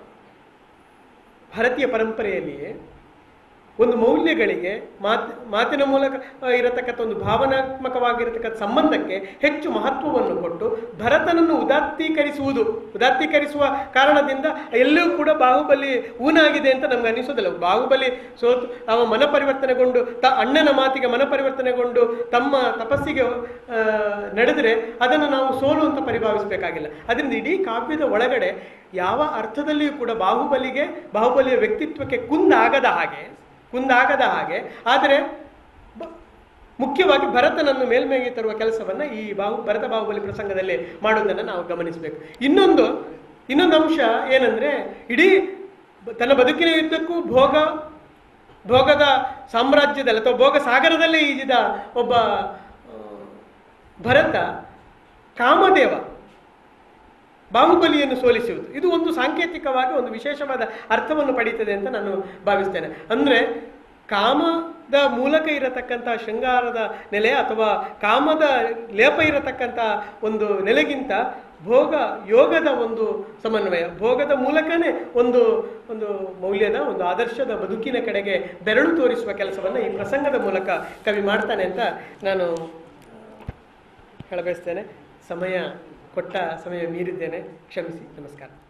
ಭಾರತೀಯ ಪರಂಪರೆಯಲ್ಲಿಯೇ ಒಂದು ಮೌಲ್ಯಗಳಿಗೆ ಮಾತ್ ಮಾತಿನ ಮೂಲಕ ಆ, ಇರತಕ್ಕಂಥ ಒಂದು ಭಾವನಾತ್ಮಕವಾಗಿರತಕ್ಕಂಥ ಸಂಬಂಧಕ್ಕೆ ಹೆಚ್ಚು ಮಹತ್ವವನ್ನು ಕೊಟ್ಟು ಭರತನನ್ನು ಉದಾತ್ತೀಕರಿಸುವುದು ಉದಾತ್ತೀಕರಿಸುವ ಕಾರಣದಿಂದ ಎಲ್ಲವೂ ಕೂಡ ಬಾಹುಬಲಿ ಊನಾಗಿದೆ ಅಂತ ನಮ್ಗೆ ಅನಿಸೋದಿಲ್ಲ ಬಾಹುಬಲಿ ಸೋತು ಅವ ಮನ ಪರಿವರ್ತನೆಗೊಂಡು ತ ಅಣ್ಣನ ಮಾತಿಗೆ ಮನ ಪರಿವರ್ತನೆಗೊಂಡು ತಮ್ಮ ತಪಸ್ಸಿಗೆ ಆ, ನಡೆದರೆ ಅದನ್ನು ನಾವು ಸೋಲು ಅಂತ ಪರಿಭಾವಿಸಬೇಕಾಗಿಲ್ಲ ಅದರಿಂದ ಇಡೀ ಕಾವ್ಯದ ಒಳಗಡೆ ಯಾವ ಅರ್ಥದಲ್ಲಿಯೂ ಕೂಡ ಬಾಹುಬಲಿಗೆ ಬಾಹುಬಲಿಯ ವ್ಯಕ್ತಿತ್ವಕ್ಕೆ ಕುಂದಾಗದ ಹಾಗೆ ಕುಂದಾಗದ ಹಾಗೆ ಆದರೆ ಬ- ಮುಖ್ಯವಾಗಿ ಭರತನನ್ನು ಮೇಲ್ಮೈಗೆ ತರುವ ಕೆಲಸವನ್ನ ಈ ಬಾಹು ಭರತ ಬಾಹುಬಲಿ ಪ್ರಸಂಗದಲ್ಲಿ ಮಾಡುವುದನ್ನು ನಾವು ಗಮನಿಸಬೇಕು ಇನ್ನೊಂದು ಇನ್ನೊಂದು ಅಂಶ ಏನಂದ್ರೆ ಇಡೀ ಬ- ತನ್ನ ಬದುಕಿನ ಯುದ್ಧಕ್ಕೂ ಭೋಗ ಭೋಗದ ಸಾಮ್ರಾಜ್ಯದಲ್ಲಿ ಅಥವಾ ಭೋಗ ಸಾಗರದಲ್ಲೇ ಈಜಿದ ಒಬ್ಬ ಆ, ಭರತ ಕಾಮದೇವ ಬಾಹುಬಲಿಯನ್ನು ಸೋಲಿಸುವುದು ಇದು ಒಂದು ಸಾಂಕೇತಿಕವಾಗಿ ಒಂದು ವಿಶೇಷವಾದ ಅರ್ಥವನ್ನು ಪಡೀತದೆ ಅಂತ ನಾನು ಭಾವಿಸ್ತೇನೆ ಅಂದ್ರೆ ಕಾಮದ ಮೂಲಕ ಇರತಕ್ಕಂಥ ಶೃಂಗಾರದ ನೆಲೆ ಅಥವಾ ಕಾಮದ ಲೇಪ ಇರತಕ್ಕಂಥ ಒಂದು ನೆಲೆಗಿಂತ ಭೋಗ ಯೋಗದ ಒಂದು ಸಮನ್ವಯ ಭೋಗದ ಮೂಲಕನೇ ಒಂದು ಒಂದು ಮೌಲ್ಯದ ಒಂದು ಆದರ್ಶದ ಬದುಕಿನ ಕಡೆಗೆ ಬೆರಳು ತೋರಿಸುವ ಕೆಲಸವನ್ನು ಈ ಪ್ರಸಂಗದ ಮೂಲಕ ಕವಿ ಮಾಡ್ತಾನೆ ಅಂತ ನಾನು ಹೇಳಬಯಸ್ತೇನೆ ಸಮಯ ಕೊಟ್ಟ ಸಮಯ ಮೀರಿದ್ದೇನೆ ಕ್ಷಮಿಸಿ ನಮಸ್ಕಾರ